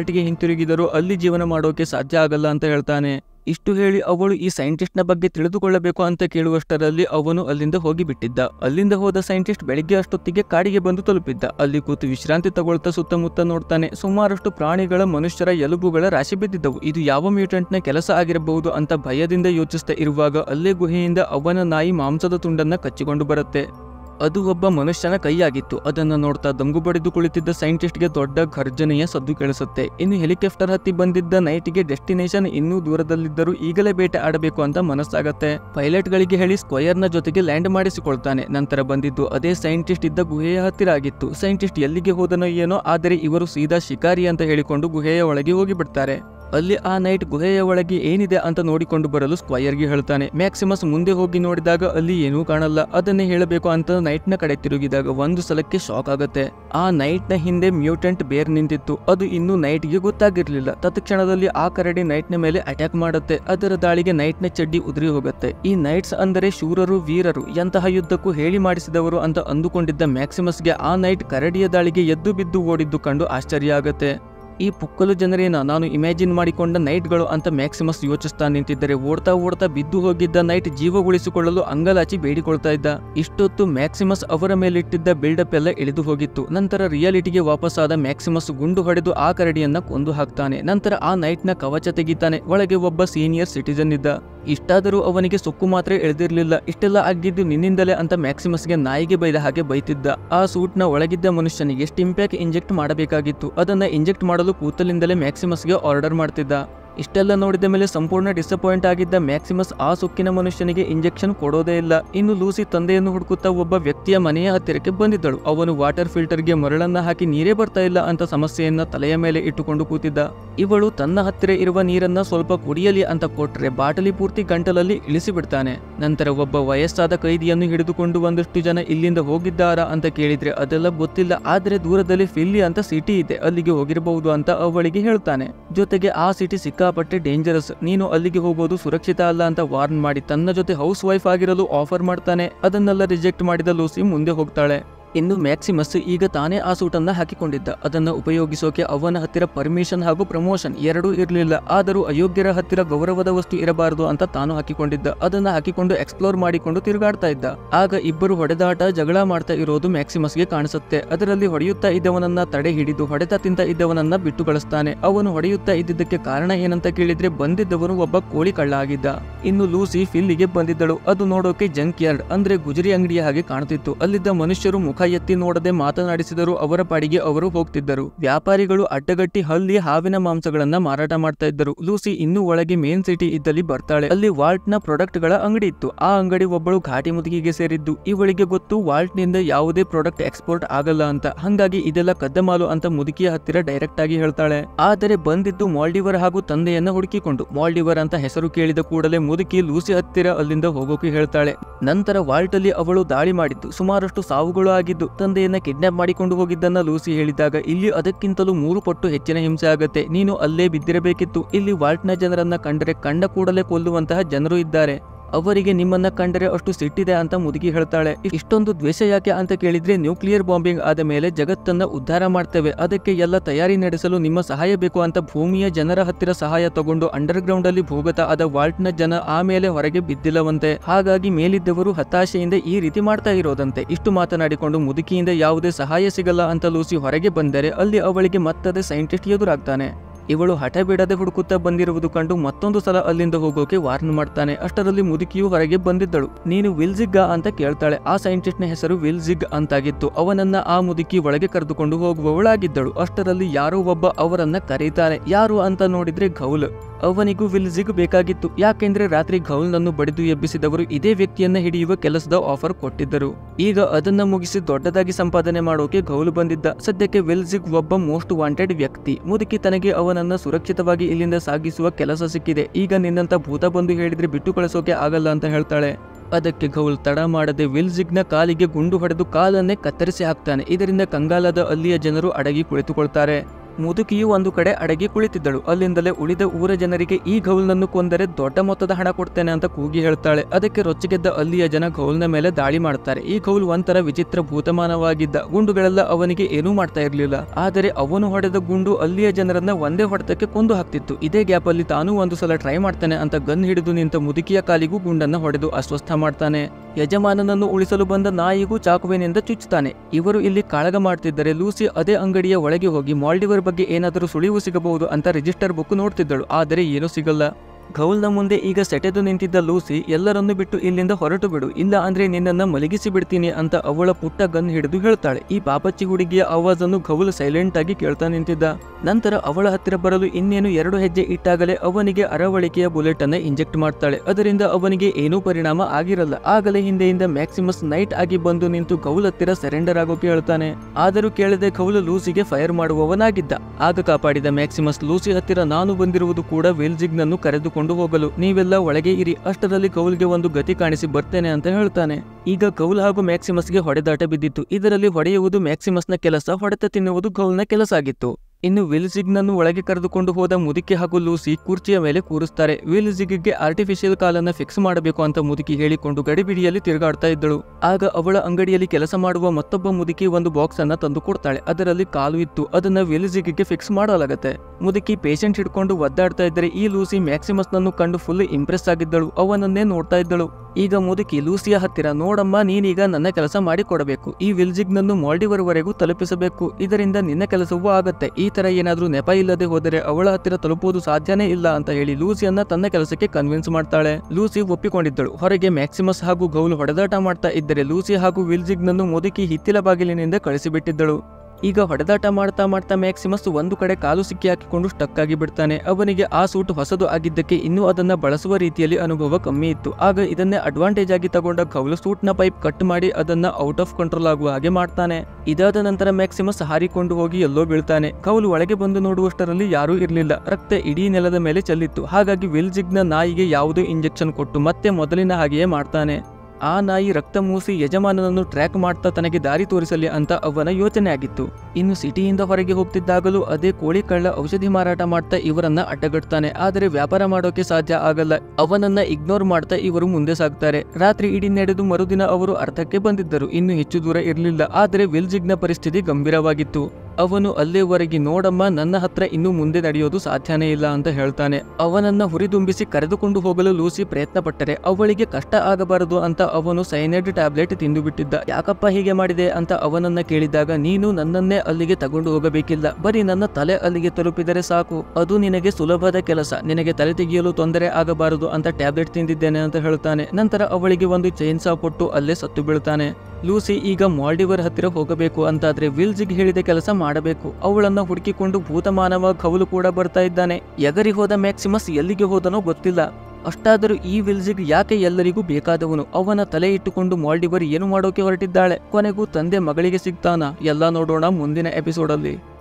ವಾಲ್ಟ್ಗೆ ಹಿಂತಿರುಗಿದರೂ ಅಲ್ಲಿ ಜೀವನ ಮಾಡೋಕೆ ಸಾಧ್ಯ ಆಗಲ್ಲ ಅಂತ ಹೇಳ್ತಾನೆ ಇಷ್ಟು ಹೇಳಿ ಅವಳು ಈ ಸೈಂಟಿಸ್ಟ್ನ ಬಗ್ಗೆ ತಿಳಿದುಕೊಳ್ಳಬೇಕು ಅಂತ ಕೇಳುವಷ್ಟರಲ್ಲಿ ಅವನು ಅಲ್ಲಿಂದ ಹೋಗಿಬಿಟ್ಟಿದ್ದ ಅಲ್ಲಿಂದ ಹೋದ ಸೈಂಟಿಸ್ಟ್ ಬೆಳಿಗ್ಗೆ ಅಷ್ಟೊತ್ತಿಗೆ ಕಾಡಿಗೆ ಬಂದು ತಲುಪಿದ್ದ ಅಲ್ಲಿ ಕೂತು ವಿಶ್ರಾಂತಿ ತಗೊಳ್ತಾ ಸುತ್ತಮುತ್ತ ನೋಡ್ತಾನೆ ಸುಮಾರಷ್ಟು ಪ್ರಾಣಿಗಳ ಮನುಷ್ಯರ ಎಲುಬುಗಳ ರಾಶಿ ಬಿದ್ದಿದ್ದವು ಇದು ಯಾವ ಮ್ಯೂಟೆಂಟ್ನ ಕೆಲಸ ಆಗಿರಬಹುದು ಅಂತ ಭಯದಿಂದ ಯೋಚಿಸ್ತಾ ಇರುವಾಗ ಅಲ್ಲೇ ಗುಹೆಯಿಂದ ಅವನ ನಾಯಿ ಮಾಂಸದ ತುಂಡನ್ನ ಕಚ್ಚಿಕೊಂಡು ಬರುತ್ತೆ ಅದು ಒಬ್ಬ ಮನುಷ್ಯನ ಕೈಯಾಗಿತ್ತು ಅದನ್ನ ನೋಡ್ತಾ ದಂಗು ಬಡಿದು ಕುಳಿತಿದ್ದ ಸೈಂಟಿಸ್ಟ್ಗೆ ದೊಡ್ಡ ಘರ್ಜನೆಯ ಸದ್ದು ಕೇಳಿಸುತ್ತೆ ಇನ್ನು ಹೆಲಿಕಾಪ್ಟರ್ ಹತ್ತಿ ಬಂದಿದ್ದ ನೈಟ್ಗೆ ಡೆಸ್ಟಿನೇಷನ್ ಇನ್ನೂ ದೂರದಲ್ಲಿದ್ದರೂ ಈಗಲೇ ಬೇಟೆ ಆಡಬೇಕು ಅಂತ ಮನಸ್ಸಾಗತ್ತೆ ಪೈಲಟ್ಗಳಿಗೆ ಹೇಳಿ ಸ್ಕ್ವಯರ್ನ ಜೊತೆಗೆ ಲ್ಯಾಂಡ್ ಮಾಡಿಸಿಕೊಳ್ತಾನೆ ನಂತರ ಬಂದಿದ್ದು ಅದೇ ಸೈಂಟಿಸ್ಟ್ ಇದ್ದ ಗುಹೆಯ ಹತ್ತಿರ ಆಗಿತ್ತು ಸೈಂಟಿಸ್ಟ್ ಎಲ್ಲಿಗೆ ಹೋದನೋ ಏನೋ ಆದರೆ ಇವರು ಸೀದಾ ಶಿಕಾರಿ ಅಂತ ಹೇಳಿಕೊಂಡು ಗುಹೆಯ ಒಳಗೆ ಹೋಗಿಬಿಡ್ತಾರೆ ಅಲ್ಲಿ ಆ ನೈಟ್ ಗುಹೆಯ ಒಳಗೆ ಏನಿದೆ ಅಂತ ನೋಡಿಕೊಂಡು ಬರಲು ಸ್ಕ್ವಯರ್ಗೆ ಹೇಳ್ತಾನೆ ಮ್ಯಾಕ್ಸಿಮಸ್ ಮುಂದೆ ಹೋಗಿ ನೋಡಿದಾಗ ಅಲ್ಲಿ ಏನೂ ಕಾಣಲ್ಲ ಅದನ್ನೇ ಹೇಳಬೇಕು ಅಂತ ನೈಟ್ನ ಕಡೆ ತಿರುಗಿದಾಗ ಒಂದು ಸಲಕ್ಕೆ ಶಾಕ್ ಆಗುತ್ತೆ ಆ ನೈಟ್ನ ಹಿಂದೆ ಮ್ಯೂಟೆಂಟ್ ಬೇರ್ ನಿಂತಿತ್ತು ಅದು ಇನ್ನೂ ನೈಟ್ಗೆ ಗೊತ್ತಾಗಿರ್ಲಿಲ್ಲ ತತ್ಕ್ಷಣದಲ್ಲಿ ಆ ಕರಡಿ ನೈಟ್ನ ಮೇಲೆ ಅಟ್ಯಾಕ್ ಮಾಡುತ್ತೆ ಅದರ ದಾಳಿಗೆ ನೈಟ್ನ ಚಡ್ಡಿ ಉದುರಿ ಹೋಗುತ್ತೆ ಈ ನೈಟ್ಸ್ ಅಂದರೆ ಶೂರರು ವೀರರು ಎಂತಹ ಯುದ್ಧಕ್ಕೂ ಹೇಳಿ ಮಾಡಿಸಿದವರು ಅಂತ ಅಂದುಕೊಂಡಿದ್ದ ಮ್ಯಾಕ್ಸಿಮಸ್ಗೆ ಆ ನೈಟ್ ಕರಡಿಯ ದಾಳಿಗೆ ಎದ್ದು ಬಿದ್ದು ಓಡಿದ್ದು ಕಂಡು ಆಶ್ಚರ್ಯ ಆಗತ್ತೆ ಈ ಪುಕ್ಕಲು ಜನರೇನ ನಾನು ಇಮ್ಯಾಜಿನ್ ಮಾಡಿಕೊಂಡ ನೈಟ್ಗಳು ಅಂತ ಮ್ಯಾಕ್ಸಿಮಸ್ ಯೋಚಿಸ್ತಾ ನಿಂತಿದ್ದರೆ ಓಡ್ತಾ ಓಡ್ತಾ ಬಿದ್ದು ಹೋಗಿದ್ದ ನೈಟ್ ಜೀವ ಉಳಿಸಿಕೊಳ್ಳಲು ಅಂಗಲಾಚಿ ಬೇಡಿಕೊಳ್ತಾ ಇದ್ದ ಇಷ್ಟೊತ್ತು ಮ್ಯಾಕ್ಸಿಮಸ್ ಅವರ ಮೇಲಿಟ್ಟಿದ್ದ ಬಿಲ್ಡಪ್ ಎಲ್ಲ ಇಳಿದು ಹೋಗಿತ್ತು ನಂತರ ರಿಯಾಲಿಟಿಗೆ ವಾಪಸ್ಸಾದ ಮ್ಯಾಕ್ಸಿಮಸ್ ಗುಂಡು ಹೊಡೆದು ಆ ಕರಡಿಯನ್ನ ಕೊಂದು ಹಾಕ್ತಾನೆ ನಂತರ ಆ ನೈಟ್ನ ಕವಚ ತೆಗಿತಾನೆ ಒಳಗೆ ಒಬ್ಬ ಸೀನಿಯರ್ ಸಿಟಿಜನ್ ಇದ್ದ ಇಷ್ಟಾದರೂ ಅವನಿಗೆ ಸೊಕ್ಕು ಮಾತ್ರ ಎಳೆದಿರ್ಲಿಲ್ಲ ಇಷ್ಟೆಲ್ಲ ಆಗಿದ್ದು ನಿನ್ನಿಂದಲೇ ಅಂತ ಮ್ಯಾಕ್ಸಿಮಸ್ಗೆ ನಾಯಿಗೆ ಬೈದ ಹಾಗೆ ಬೈತಿದ್ದ ಆ ಸೂಟ್ನ ಒಳಗಿದ್ದ ಮನುಷ್ಯನಿಗೆ ಸ್ಟಿಂಪ್ಯಾಕ್ ಇಂಜೆಕ್ಟ್ ಮಾಡಬೇಕಾಗಿತ್ತು ಅದನ್ನ ಇಂಜೆಕ್ಟ್ ಮಾಡಲು ಕೂತಲಿಂದಲೇ ಮ್ಯಾಕ್ಸಿಮಸ್ಗೆ ಆರ್ಡರ್ ಮಾಡ್ತಿದ್ದ ಇಷ್ಟೆಲ್ಲ ನೋಡಿದ ಮೇಲೆ ಸಂಪೂರ್ಣ ಡಿಸಪಾಯಿಂಟ್ ಆಗಿದ್ದ ಮ್ಯಾಕ್ಸಿಮಸ್ ಆ ಸೊಕ್ಕಿನ ಮನುಷ್ಯನಿಗೆ ಇಂಜೆಕ್ಷನ್ ಕೊಡೋದೇ ಇಲ್ಲ ಇನ್ನು ಲೂಸಿ ತಂದೆಯನ್ನು ಹುಡುಕುತ್ತಾ ಒಬ್ಬ ವ್ಯಕ್ತಿಯ ಮನೆಯ ಹತ್ತಿರಕ್ಕೆ ಬಂದಿದ್ದಳು ಅವನು ವಾಟರ್ ಫಿಲ್ಟರ್ಗೆ ಮರಳನ್ನ ಹಾಕಿ ನೀರೇ ಬರ್ತಾ ಇಲ್ಲ ಅಂತ ಸಮಸ್ಯೆಯನ್ನ ತಲೆಯ ಮೇಲೆ ಇಟ್ಟುಕೊಂಡು ಕೂತಿದ್ದ ಇವಳು ತನ್ನ ಹತ್ತಿರ ಇರುವ ನೀರನ್ನ ಸ್ವಲ್ಪ ಕುಡಿಯಲಿ ಅಂತ ಕೊಟ್ರೆ ಬಾಟಲಿ ಪೂರ್ತಿ ಗಂಟಲಲ್ಲಿ ಇಳಿಸಿಬಿಡ್ತಾನೆ ನಂತರ ಒಬ್ಬ ವಯಸ್ಸಾದ ಕೈದಿಯನ್ನು ಹಿಡಿದುಕೊಂಡು ಒಂದಷ್ಟು ಜನ ಇಲ್ಲಿಂದ ಹೋಗಿದ್ದಾರಾ ಅಂತ ಕೇಳಿದ್ರೆ ಅದೆಲ್ಲ ಗೊತ್ತಿಲ್ಲ ಆದ್ರೆ ದೂರದಲ್ಲಿ ಫಿಲ್ಲಿ ಅಂತ ಸಿಟಿ ಇದೆ ಅಲ್ಲಿಗೆ ಹೋಗಿರಬಹುದು ಅಂತ ಅವಳಿಗೆ ಹೇಳ್ತಾನೆ ಜೊತೆಗೆ ಆ ಸಿಟಿ ಸಿಕ್ಕಾಪಟ್ಟೆ ಡೇಂಜರಸ್ ನೀನು ಅಲ್ಲಿಗೆ ಹೋಗೋದು ಸುರಕ್ಷಿತ ಅಲ್ಲ ಅಂತ ವಾರ್ನ್ ಮಾಡಿ ತನ್ನ ಜೊತೆ ಹೌಸ್ ವೈಫ್ ಆಗಿರಲು ಆಫರ್ ಮಾಡ್ತಾನೆ ಅದನ್ನೆಲ್ಲ ರಿಜೆಕ್ಟ್ ಮಾಡಿದ ಲೂಸಿ ಮುಂದೆ ಹೋಗ್ತಾಳೆ ಇನ್ನು ಮ್ಯಾಕ್ಸಿಮಸ್ ಈಗ ತಾನೇ ಆ ಸೂಟನ್ನ ಹಾಕಿಕೊಂಡಿದ್ದ ಅದನ್ನ ಉಪಯೋಗಿಸೋಕೆ ಅವನ ಹತ್ತಿರ ಪರ್ಮಿಷನ್ ಹಾಗೂ ಪ್ರಮೋಷನ್ ಎರಡೂ ಇರಲಿಲ್ಲ ಆದರೂ ಅಯೋಗ್ಯರ ಹತ್ತಿರ ಗೌರವದ ವಸ್ತು ಇರಬಾರದು ಅಂತ ತಾನು ಹಾಕಿಕೊಂಡಿದ್ದ ಅದನ್ನ ಹಾಕಿಕೊಂಡು ಎಕ್ಸ್ಪ್ಲೋರ್ ಮಾಡಿಕೊಂಡು ತಿರುಗಾಡ್ತಾ ಇದ್ದ ಆಗ ಇಬ್ಬರು ಹೊಡೆದಾಟ ಜಗಳ ಮಾಡ್ತಾ ಇರೋದು ಮ್ಯಾಕ್ಸಿಮಸ್ಗೆ ಕಾಣಿಸುತ್ತೆ ಅದರಲ್ಲಿ ಹೊಡೆಯುತ್ತಾ ಇದ್ದವನನ್ನ ತಡೆ ಹಿಡಿದು ಹೊಡೆತ ತಿಂತ ಇದ್ದವನನ್ನ ಬಿಟ್ಟು ಕಳಿಸ್ತಾನೆ ಅವನು ಹೊಡೆಯುತ್ತಾ ಇದ್ದಿದ್ದಕ್ಕೆ ಕಾರಣ ಏನಂತ ಕೇಳಿದ್ರೆ ಬಂದಿದ್ದವನು ಒಬ್ಬ ಕೋಳಿ ಕಳ್ಳ ಆಗಿದ್ದ ಇನ್ನು ಲೂಸಿ ಫಿಲ್ಲಿಗೆ ಬಂದಿದ್ದಳು ಅದು ನೋಡೋಕೆ ಜಂಕ್ ಯಾರ್ಡ್ ಅಂದ್ರೆ ಗುಜರಿ ಅಂಗಡಿಯ ಹಾಗೆ ಕಾಣುತ್ತಿತ್ತು ಅಲ್ಲಿದ್ದ ಮನುಷ್ಯರು ಮುಖ ಎತ್ತಿ ನೋಡದೆ ಮಾತನಾಡಿಸಿದರೂ ಅವರ ಪಾಡಿಗೆ ಅವರು ಹೋಗ್ತಿದ್ದರು ವ್ಯಾಪಾರಿಗಳು ಅಡ್ಡಗಟ್ಟಿ ಹಲ್ಲಿ ಹಾವಿನ ಮಾಂಸಗಳನ್ನ ಮಾರಾಟ ಮಾಡ್ತಾ ಇದ್ದರು ಲೂಸಿ ಇನ್ನೂ ಒಳಗೆ ಮೇನ್ ಸಿಟಿ ಇದ್ದಲ್ಲಿ ಬರ್ತಾಳೆ ಅಲ್ಲಿ ವಾಲ್ಟ್ ನ ಪ್ರಾಡಕ್ಟ್ ಗಳ ಅಂಗಡಿ ಇತ್ತು ಆ ಅಂಗಡಿ ಒಬ್ಬಳು ಘಾಟಿ ಮುದುಕಿಗೆ ಸೇರಿದ್ದು ಇವಳಿಗೆ ಗೊತ್ತು ವಾಲ್ಟ್ ನಿಂದ ಯಾವುದೇ ಪ್ರಾಡಕ್ಟ್ ಎಕ್ಸ್ಪೋರ್ಟ್ ಆಗಲ್ಲ ಅಂತ ಹಂಗಾಗಿ ಇದೆಲ್ಲ ಕದ್ದಮಾಲು ಅಂತ ಮುದುಕಿಯ ಹತ್ತಿರ ಡೈರೆಕ್ಟ್ ಆಗಿ ಹೇಳ್ತಾಳೆ ಆದರೆ ಬಂದಿದ್ದು ಮಾಲ್ಡಿವರ್ ಹಾಗೂ ತಂದೆಯನ್ನ ಹುಡುಕಿಕೊಂಡು ಮಾಲ್ಡಿವರ್ ಅಂತ ಹೆಸರು ಕೇಳಿದ ಕೂಡಲೇ ಮುದುಕಿ ಲೂಸಿ ಹತ್ತಿರ ಅಲ್ಲಿಂದ ಹೋಗೋಕೆ ಹೇಳ್ತಾಳೆ ನಂತರ ವಾಲ್ಟ್ ಅಲ್ಲಿ ಅವಳು ದಾಳಿ ಮಾಡಿದ್ದು ಸುಮಾರಷ್ಟು ಸಾವುಗಳು ಆಗಿದ್ದು ತಂದೆಯನ್ನ ಕಿಡ್ನಾಪ್ ಮಾಡಿಕೊಂಡು ಹೋಗಿದ್ದನ್ನ ಲೂಸಿ ಹೇಳಿದಾಗ ಇಲ್ಲಿ ಅದಕ್ಕಿಂತಲೂ ಮೂರು ಪಟ್ಟು ಹೆಚ್ಚಿನ ಹಿಂಸೆ ಆಗತ್ತೆ ನೀನು ಅಲ್ಲೇ ಬಿದ್ದಿರಬೇಕಿತ್ತು ಇಲ್ಲಿ ವಾಲ್ಟ್ನ ಜನರನ್ನ ಕಂಡರೆ ಕಂಡ ಕೂಡಲೇ ಕೊಲ್ಲುವಂತಹ ಜನರು ಇದ್ದಾರೆ ಅವರಿಗೆ ನಿಮ್ಮನ್ನ ಕಂಡರೆ ಅಷ್ಟು ಸಿಟ್ಟಿದೆ ಅಂತ ಮುದುಕಿ ಹೇಳ್ತಾಳೆ ಇಷ್ಟೊಂದು ದ್ವೇಷ ಯಾಕೆ ಅಂತ ಕೇಳಿದ್ರೆ ನ್ಯೂಕ್ಲಿಯರ್ ಬಾಂಬಿಂಗ್ ಆದ ಮೇಲೆ ಜಗತ್ತನ್ನ ಉದ್ಧಾರ ಮಾಡ್ತೇವೆ ಅದಕ್ಕೆ ಎಲ್ಲ ತಯಾರಿ ನಡೆಸಲು ನಿಮ್ಮ ಸಹಾಯ ಬೇಕು ಅಂತ ಭೂಮಿಯ ಜನರ ಹತ್ತಿರ ಸಹಾಯ ತಗೊಂಡು ಅಂಡರ್ ಗ್ರೌಂಡ್ ಅಲ್ಲಿ ಭೂಗತ ಆದ ವಾಲ್ಟ್ನ ಜನ ಆಮೇಲೆ ಹೊರಗೆ ಬಿದ್ದಿಲ್ಲವಂತೆ ಹಾಗಾಗಿ ಮೇಲಿದ್ದವರು ಹತಾಶೆಯಿಂದ ಈ ರೀತಿ ಮಾಡ್ತಾ ಇರೋದಂತೆ ಇಷ್ಟು ಮಾತನಾಡಿಕೊಂಡು ಮುದುಕಿಯಿಂದ ಯಾವುದೇ ಸಹಾಯ ಸಿಗಲ್ಲ ಅಂತ ಲೂಸಿ ಹೊರಗೆ ಬಂದರೆ ಅಲ್ಲಿ ಅವಳಿಗೆ ಮತ್ತದೆ ಸೈಂಟಿಸ್ಟ್ ಎದುರಾಗ್ತಾನೆ ಇವಳು ಹಠ ಬಿಡದೆ ಹುಡುಕುತ್ತಾ ಬಂದಿರುವುದು ಕಂಡು ಮತ್ತೊಂದು ಸಲ ಅಲ್ಲಿಂದ ಹೋಗೋಕೆ ವಾರ್ನ್ ಮಾಡ್ತಾನೆ ಅಷ್ಟರಲ್ಲಿ ಮುದುಕಿಯು ಹೊರಗೆ ಬಂದಿದ್ದಳು ನೀನು ವಿಲ್ಜಿಗ್ಗ ಅಂತ ಕೇಳ್ತಾಳೆ ಆ ಸೈಂಟಿಸ್ಟ್ನ ಹೆಸರು ವಿಲ್ಜಿಗ್ ಅಂತಾಗಿತ್ತು ಅವನನ್ನ ಆ ಮುದುಕಿ ಒಳಗೆ ಕರೆದುಕೊಂಡು ಹೋಗುವವಳಾಗಿದ್ದಳು ಅಷ್ಟರಲ್ಲಿ ಯಾರೋ ಒಬ್ಬ ಅವರನ್ನ ಕರೀತಾನೆ ಯಾರು ಅಂತ ನೋಡಿದ್ರೆ ಘೌಲ್ ಅವನಿಗೂ ವಿಲ್ಜಿಗ್ ಬೇಕಾಗಿತ್ತು ಯಾಕೆಂದ್ರೆ ರಾತ್ರಿ ಘೌಲ್ನನ್ನು ಬಡಿದು ಎಬ್ಬಿಸಿದವರು ಇದೇ ವ್ಯಕ್ತಿಯನ್ನ ಹಿಡಿಯುವ ಕೆಲಸದ ಆಫರ್ ಕೊಟ್ಟಿದ್ದರು ಈಗ ಅದನ್ನ ಮುಗಿಸಿ ದೊಡ್ಡದಾಗಿ ಸಂಪಾದನೆ ಮಾಡೋಕೆ ಘೌಲ್ ಬಂದಿದ್ದ ಸದ್ಯಕ್ಕೆ ವಿಲ್ಜಿಗ್ ಒಬ್ಬ ಮೋಸ್ಟ್ ವಾಂಟೆಡ್ ವ್ಯಕ್ತಿ ಮುದುಕಿ ತನಗೆ ಅವನನ್ನ ಸುರಕ್ಷಿತವಾಗಿ ಇಲ್ಲಿಂದ ಸಾಗಿಸುವ ಕೆಲಸ ಸಿಕ್ಕಿದೆ ಈಗ ನಿನ್ನಂತ ಭೂತ ಬಂದು ಹೇಳಿದ್ರೆ ಬಿಟ್ಟು ಕಳಿಸೋಕೆ ಆಗಲ್ಲ ಅಂತ ಹೇಳ್ತಾಳೆ ಅದಕ್ಕೆ ಘೌಲ್ ತಡ ಮಾಡದೆ ವಿಲ್ಜಿಗ್ನ ಕಾಲಿಗೆ ಗುಂಡು ಹೊಡೆದು ಕಾಲನ್ನೇ ಕತ್ತರಿಸಿ ಹಾಕ್ತಾನೆ ಇದರಿಂದ ಕಂಗಾಲದ ಅಲ್ಲಿಯ ಜನರು ಅಡಗಿ ಕುಳಿತುಕೊಳ್ತಾರೆ ಮುದುಕಿಯು ಒಂದು ಕಡೆ ಅಡಗಿ ಕುಳಿತಿದ್ದಳು ಅಲ್ಲಿಂದಲೇ ಉಳಿದ ಊರ ಜನರಿಗೆ ಈ ಗೌಲ್ನನ್ನು ಕೊಂದರೆ ದೊಡ್ಡ ಮೊತ್ತದ ಹಣ ಕೊಡ್ತೇನೆ ಅಂತ ಕೂಗಿ ಹೇಳ್ತಾಳೆ ಅದಕ್ಕೆ ರೊಚ್ಚಿಗೆದ್ದ ಅಲ್ಲಿಯ ಜನ ಗೌಲ್ನ ಮೇಲೆ ದಾಳಿ ಮಾಡ್ತಾರೆ ಈ ಗೌಲ್ ಒಂಥರ ವಿಚಿತ್ರ ಭೂತಮಾನವಾಗಿದ್ದ ಗುಂಡುಗಳೆಲ್ಲ ಅವನಿಗೆ ಏನೂ ಮಾಡ್ತಾ ಇರಲಿಲ್ಲ ಆದರೆ ಅವನು ಹೊಡೆದ ಗುಂಡು ಅಲ್ಲಿಯ ಜನರನ್ನ ಒಂದೇ ಹೊಡೆತಕ್ಕೆ ಕೊಂದು ಹಾಕ್ತಿತ್ತು ಇದೇ ಗ್ಯಾಪ್ ಅಲ್ಲಿ ತಾನೂ ಒಂದು ಸಲ ಟ್ರೈ ಮಾಡ್ತಾನೆ ಅಂತ ಗನ್ ಹಿಡಿದು ನಿಂತ ಮುದುಕಿಯ ಕಾಲಿಗೂ ಗುಂಡನ್ನ ಹೊಡೆದು ಅಸ್ವಸ್ಥ ಮಾಡ್ತಾನೆ ಯಜಮಾನನನ್ನು ಉಳಿಸಲು ಬಂದ ನಾಯಿಗೂ ಚಾಕುವಿನಿಂದ ಚುಚ್ಚುತ್ತಾನೆ ಇವರು ಇಲ್ಲಿ ಕಾಳಗ ಮಾಡ್ತಿದ್ದರೆ ಲೂಸಿ ಅದೇ ಅಂಗಡಿಯ ಒಳಗೆ ಹೋಗಿ ಮಾಲ್ಡಿವರ್ ಬಗ್ಗೆ ಏನಾದರೂ ಸುಳಿವು ಸಿಗಬಹುದು ಅಂತ ರಿಜಿಸ್ಟರ್ ಬುಕ್ ನೋಡ್ತಿದ್ದಳು ಆದರೆ ಏನೂ ಸಿಗಲ್ಲ ಗೌಲ್ನ ಮುಂದೆ ಈಗ ಸೆಟೆದು ನಿಂತಿದ್ದ ಲೂಸಿ ಎಲ್ಲರನ್ನು ಬಿಟ್ಟು ಇಲ್ಲಿಂದ ಹೊರಟು ಬಿಡು ಇಲ್ಲ ಅಂದ್ರೆ ನಿನ್ನನ್ನ ಮಲಗಿಸಿ ಬಿಡ್ತೀನಿ ಅಂತ ಅವಳ ಪುಟ್ಟ ಗನ್ ಹಿಡಿದು ಹೇಳ್ತಾಳೆ ಈ ಪಾಪಚ್ಚಿ ಹುಡುಗಿಯ ಆವಾಜನ್ನು ಗೌಲ್ ಸೈಲೆಂಟ್ ಆಗಿ ಕೇಳ್ತಾ ನಿಂತಿದ್ದ ನಂತರ ಅವಳ ಹತ್ತಿರ ಬರಲು ಇನ್ನೇನು ಎರಡು ಹೆಜ್ಜೆ ಇಟ್ಟಾಗಲೇ ಅವನಿಗೆ ಅರವಳಿಕೆಯ ಬುಲೆಟ್ ಅನ್ನ ಇಂಜೆಕ್ಟ್ ಮಾಡ್ತಾಳೆ ಅದರಿಂದ ಅವನಿಗೆ ಏನೂ ಪರಿಣಾಮ ಆಗಿರಲ್ಲ ಆಗಲೇ ಹಿಂದೆಯಿಂದ ಮ್ಯಾಕ್ಸಿಮಸ್ ನೈಟ್ ಆಗಿ ಬಂದು ನಿಂತು ಗೌಲ್ ಹತ್ತಿರ ಸರೆಂಡರ್ ಆಗೋಕೆ ಹೇಳ್ತಾನೆ ಆದರೂ ಕೇಳದೆ ಗೌಲ್ ಲೂಸಿಗೆ ಫೈರ್ ಮಾಡುವವನಾಗಿದ್ದ ಆಗ ಕಾಪಾಡಿದ ಮ್ಯಾಕ್ಸಿಮಸ್ ಲೂಸಿ ಹತ್ತಿರ ನಾನು ಬಂದಿರುವುದು ಕೂಡ ವೆಲ್ಜಿಗ್ ನನ್ನು ಕರೆದುಕೊಂಡು ಹೋಗಲು ನೀವೆಲ್ಲ ಒಳಗೆ ಇರಿ ಅಷ್ಟರಲ್ಲಿ ಕೌಲ್ಗೆ ಒಂದು ಗತಿ ಕಾಣಿಸಿ ಬರ್ತೇನೆ ಅಂತ ಹೇಳ್ತಾನೆ ಈಗ ಕೌಲ್ ಹಾಗೂ ಮ್ಯಾಕ್ಸಿಮಸ್ಗೆ ಹೊಡೆದಾಟ ಬಿದ್ದಿತ್ತು ಇದರಲ್ಲಿ ಹೊಡೆಯುವುದು ಮ್ಯಾಕ್ಸಿಮಸ್ನ ಕೆಲಸ ಹೊಡೆತ ತಿನ್ನುವುದು ಕೌಲ್ನ ಕೆಲಸ ಆಗಿತ್ತು ಇನ್ನು ವಿಲ್ಜಿಗ್ನನ್ನು ಒಳಗೆ ಕರೆದುಕೊಂಡು ಹೋದ ಮುದುಕಿ ಹಾಗೂ ಲೂಸಿ ಕುರ್ಚಿಯ ಮೇಲೆ ಕೂರಿಸ್ತಾರೆ ವಿಲ್ಜಿಗ್ಗೆ ಆರ್ಟಿಫಿಷಿಯಲ್ ಕಾಲನ್ನ ಫಿಕ್ಸ್ ಮಾಡಬೇಕು ಅಂತ ಮುದುಕಿ ಹೇಳಿಕೊಂಡು ಗಡಿಬಿಡಿಯಲ್ಲಿ ತಿರುಗಾಡ್ತಾ ಇದ್ದಳು ಆಗ ಅವಳ ಅಂಗಡಿಯಲ್ಲಿ ಕೆಲಸ ಮಾಡುವ ಮತ್ತೊಬ್ಬ ಮುದುಕಿ ಒಂದು ಬಾಕ್ಸ್ ಅನ್ನ ತಂದು ಕೊಡ್ತಾಳೆ ಅದರಲ್ಲಿ ಕಾಲು ಇತ್ತು ಅದನ್ನ ವಿಲ್ಜಿಗ್ಗೆ ಫಿಕ್ಸ್ ಮಾಡಲಾಗತ್ತೆ ಮುದುಕಿ ಪೇಷಂಟ್ ಹಿಡ್ಕೊಂಡು ಒದ್ದಾಡ್ತಾ ಇದ್ದರೆ ಈ ಲೂಸಿ ಮ್ಯಾಕ್ಸಿಮಸ್ನನ್ನು ಕಂಡು ಫುಲ್ ಇಂಪ್ರೆಸ್ ಆಗಿದ್ದಳು ಅವನನ್ನೇ ನೋಡ್ತಾ ಇದ್ದಳು ಈಗ ಮುದುಕಿ ಲೂಸಿಯ ಹತ್ತಿರ ನೋಡಮ್ಮ ನೀನೀಗ ನನ್ನ ಕೆಲಸ ಮಾಡಿ ಕೊಡಬೇಕು ಈ ವಿಲ್ಜಿಗ್ನನ್ನು ಮಾಲ್ಡಿವರ್ವರೆಗೂ ತಲುಪಿಸಬೇಕು ಇದರಿಂದ ನಿನ್ನ ಕೆಲಸವೂ ಆಗತ್ತೆ ಈ ತರ ಏನಾದ್ರೂ ನೆಪ ಇಲ್ಲದೆ ಹೋದರೆ ಅವಳ ಹತ್ತಿರ ತಲುಪುವುದು ಸಾಧ್ಯನೇ ಇಲ್ಲ ಅಂತ ಹೇಳಿ ಲೂಸಿಯನ್ನ ತನ್ನ ಕೆಲಸಕ್ಕೆ ಕನ್ವಿನ್ಸ್ ಮಾಡ್ತಾಳೆ ಲೂಸಿ ಒಪ್ಪಿಕೊಂಡಿದ್ದಳು ಹೊರಗೆ ಮ್ಯಾಕ್ಸಿಮಸ್ ಹಾಗೂ ಗೌಲ್ ಹೊಡೆದಾಟ ಮಾಡ್ತಾ ಇದ್ದರೆ ಲೂಸಿ ಹಾಗೂ ವಿಲ್ಜಿಗ್ನನ್ನು ಮುದುಕಿ ಹಿತ್ತಿಲ ಬಾಗಿಲಿನಿಂದ ಕಳಿಸಿಬಿಟ್ಟಿದ್ದಳು ಈಗ ಹೊಡೆದಾಟ ಮಾಡ್ತಾ ಮಾಡ್ತಾ ಮ್ಯಾಕ್ಸಿಮಸ್ ಒಂದು ಕಡೆ ಕಾಲು ಸಿಕ್ಕಿ ಹಾಕಿಕೊಂಡು ಸ್ಟಕ್ ಆಗಿ ಬಿಡ್ತಾನೆ ಅವನಿಗೆ ಆ ಸೂಟ್ ಹೊಸದು ಆಗಿದ್ದಕ್ಕೆ ಇನ್ನೂ ಅದನ್ನ ಬಳಸುವ ರೀತಿಯಲ್ಲಿ ಅನುಭವ ಕಮ್ಮಿ ಇತ್ತು ಆಗ ಇದನ್ನೇ ಅಡ್ವಾಂಟೇಜ್ ಆಗಿ ತಗೊಂಡ ಕೌಲು ಸೂಟ್ ನ ಪೈಪ್ ಕಟ್ ಮಾಡಿ ಅದನ್ನ ಔಟ್ ಆಫ್ ಕಂಟ್ರೋಲ್ ಆಗುವ ಹಾಗೆ ಮಾಡ್ತಾನೆ ಇದಾದ ನಂತರ ಮ್ಯಾಕ್ಸಿಮಸ್ ಹಾರಿಕೊಂಡು ಹೋಗಿ ಎಲ್ಲೋ ಬೀಳ್ತಾನೆ ಕೌಲು ಒಳಗೆ ಬಂದು ನೋಡುವಷ್ಟರಲ್ಲಿ ಯಾರೂ ಇರಲಿಲ್ಲ ರಕ್ತ ಇಡೀ ನೆಲದ ಮೇಲೆ ಚೆಲ್ಲಿತ್ತು ಹಾಗಾಗಿ ವಿಲ್ಜಿಗ್ನ ನಾಯಿಗೆ ಯಾವುದೋ ಇಂಜೆಕ್ಷನ್ ಕೊಟ್ಟು ಮತ್ತೆ ಮೊದಲಿನ ಹಾಗೆಯೇ ಮಾಡ್ತಾನೆ ಆ ನಾಯಿ ರಕ್ತ ಮೂಸಿ ಯಜಮಾನನನ್ನು ಟ್ರ್ಯಾಕ್ ಮಾಡ್ತಾ ತನಗೆ ದಾರಿ ತೋರಿಸಲಿ ಅಂತ ಅವನ ಯೋಚನೆ ಆಗಿತ್ತು ಇನ್ನು ಸಿಟಿಯಿಂದ ಹೊರಗೆ ಹೋಗ್ತಿದ್ದಾಗಲೂ ಅದೇ ಕೋಳಿ ಕಳ್ಳ ಔಷಧಿ ಮಾರಾಟ ಮಾಡ್ತಾ ಇವರನ್ನ ಅಡ್ಡಗಟ್ತಾನೆ ಆದರೆ ವ್ಯಾಪಾರ ಮಾಡೋಕೆ ಸಾಧ್ಯ ಆಗಲ್ಲ ಅವನನ್ನ ಇಗ್ನೋರ್ ಮಾಡ್ತಾ ಇವರು ಮುಂದೆ ಸಾಗ್ತಾರೆ ರಾತ್ರಿ ಇಡೀ ನಡೆದು ಮರುದಿನ ಅವರು ಅರ್ಥಕ್ಕೆ ಬಂದಿದ್ದರು ಇನ್ನು ಹೆಚ್ಚು ದೂರ ಇರಲಿಲ್ಲ ಆದರೆ ವಿಲ್ಜಿಗ್ನ ಪರಿಸ್ಥಿತಿ ಗಂಭೀರವಾಗಿತ್ತು ಅವನು ಅಲ್ಲಿವರೆಗೆ ನೋಡಮ್ಮ ನನ್ನ ಹತ್ರ ಇನ್ನು ಮುಂದೆ ನಡೆಯೋದು ಸಾಧ್ಯನೇ ಇಲ್ಲ ಅಂತ ಹೇಳ್ತಾನೆ ಅವನನ್ನ ಹುರಿದುಂಬಿಸಿ ಕರೆದುಕೊಂಡು ಹೋಗಲು ಲೂಸಿ ಪ್ರಯತ್ನ ಪಟ್ಟರೆ ಅವಳಿಗೆ ಕಷ್ಟ ಆಗಬಾರದು ಅಂತ ಅವನು ಸೈನೈಡ್ ಟ್ಯಾಬ್ಲೆಟ್ ತಿಂದು ಬಿಟ್ಟಿದ್ದ ಯಾಕಪ್ಪ ಹೀಗೆ ಮಾಡಿದೆ ಅಂತ ಅವನನ್ನ ಕೇಳಿದಾಗ ನೀನು ನನ್ನನ್ನೇ ಅಲ್ಲಿಗೆ ತಗೊಂಡು ಹೋಗಬೇಕಿಲ್ಲ ಬರೀ ನನ್ನ ತಲೆ ಅಲ್ಲಿಗೆ ತಲುಪಿದರೆ ಸಾಕು ಅದು ನಿನಗೆ ಸುಲಭದ ಕೆಲಸ ನಿನಗೆ ತಲೆ ತೆಗೆಯಲು ತೊಂದರೆ ಆಗಬಾರದು ಅಂತ ಟ್ಯಾಬ್ಲೆಟ್ ತಿಂದಿದ್ದೇನೆ ಅಂತ ಹೇಳ್ತಾನೆ ನಂತರ ಅವಳಿಗೆ ಒಂದು ಚೈನ್ ಸಾ ಕೊಟ್ಟು ಅಲ್ಲೇ ಸತ್ತು ಬೀಳ್ತಾನೆ ಲೂಸಿ ಈಗ ಮಾಲ್ಡಿವರ್ ಹತ್ತಿರ ಹೋಗಬೇಕು ಅಂತಾದ್ರೆ ವಿಲ್ಜಿಗ್ ಹೇಳಿದ ಕೆಲಸ ಮಾಡಬೇಕು ಅವಳನ್ನ ಹುಡುಕಿಕೊಂಡು ಭೂತಮಾನವ ಕೌಲು ಕೂಡ ಬರ್ತಾ ಇದ್ದಾನೆ ಎಗರಿ ಹೋದ ಮ್ಯಾಕ್ಸಿಮಸ್ ಎಲ್ಲಿಗೆ ಹೋದನೋ ಗೊತ್ತಿಲ್ಲ ಅಷ್ಟಾದರೂ ಈ ವಿಲ್ಜಿಗ್ ಯಾಕೆ ಎಲ್ಲರಿಗೂ ಬೇಕಾದವನು ಅವನ ತಲೆ ಇಟ್ಟುಕೊಂಡು ಮಾಲ್ಡಿವರ್ ಏನು ಮಾಡೋಕೆ ಹೊರಟಿದ್ದಾಳೆ ಕೊನೆಗೂ ತಂದೆ ಮಗಳಿಗೆ ಸಿಗ್ತಾನ ಎಲ್ಲ ನೋಡೋಣ ಮುಂದಿನ ಎಪಿಸೋಡಲ್ಲಿ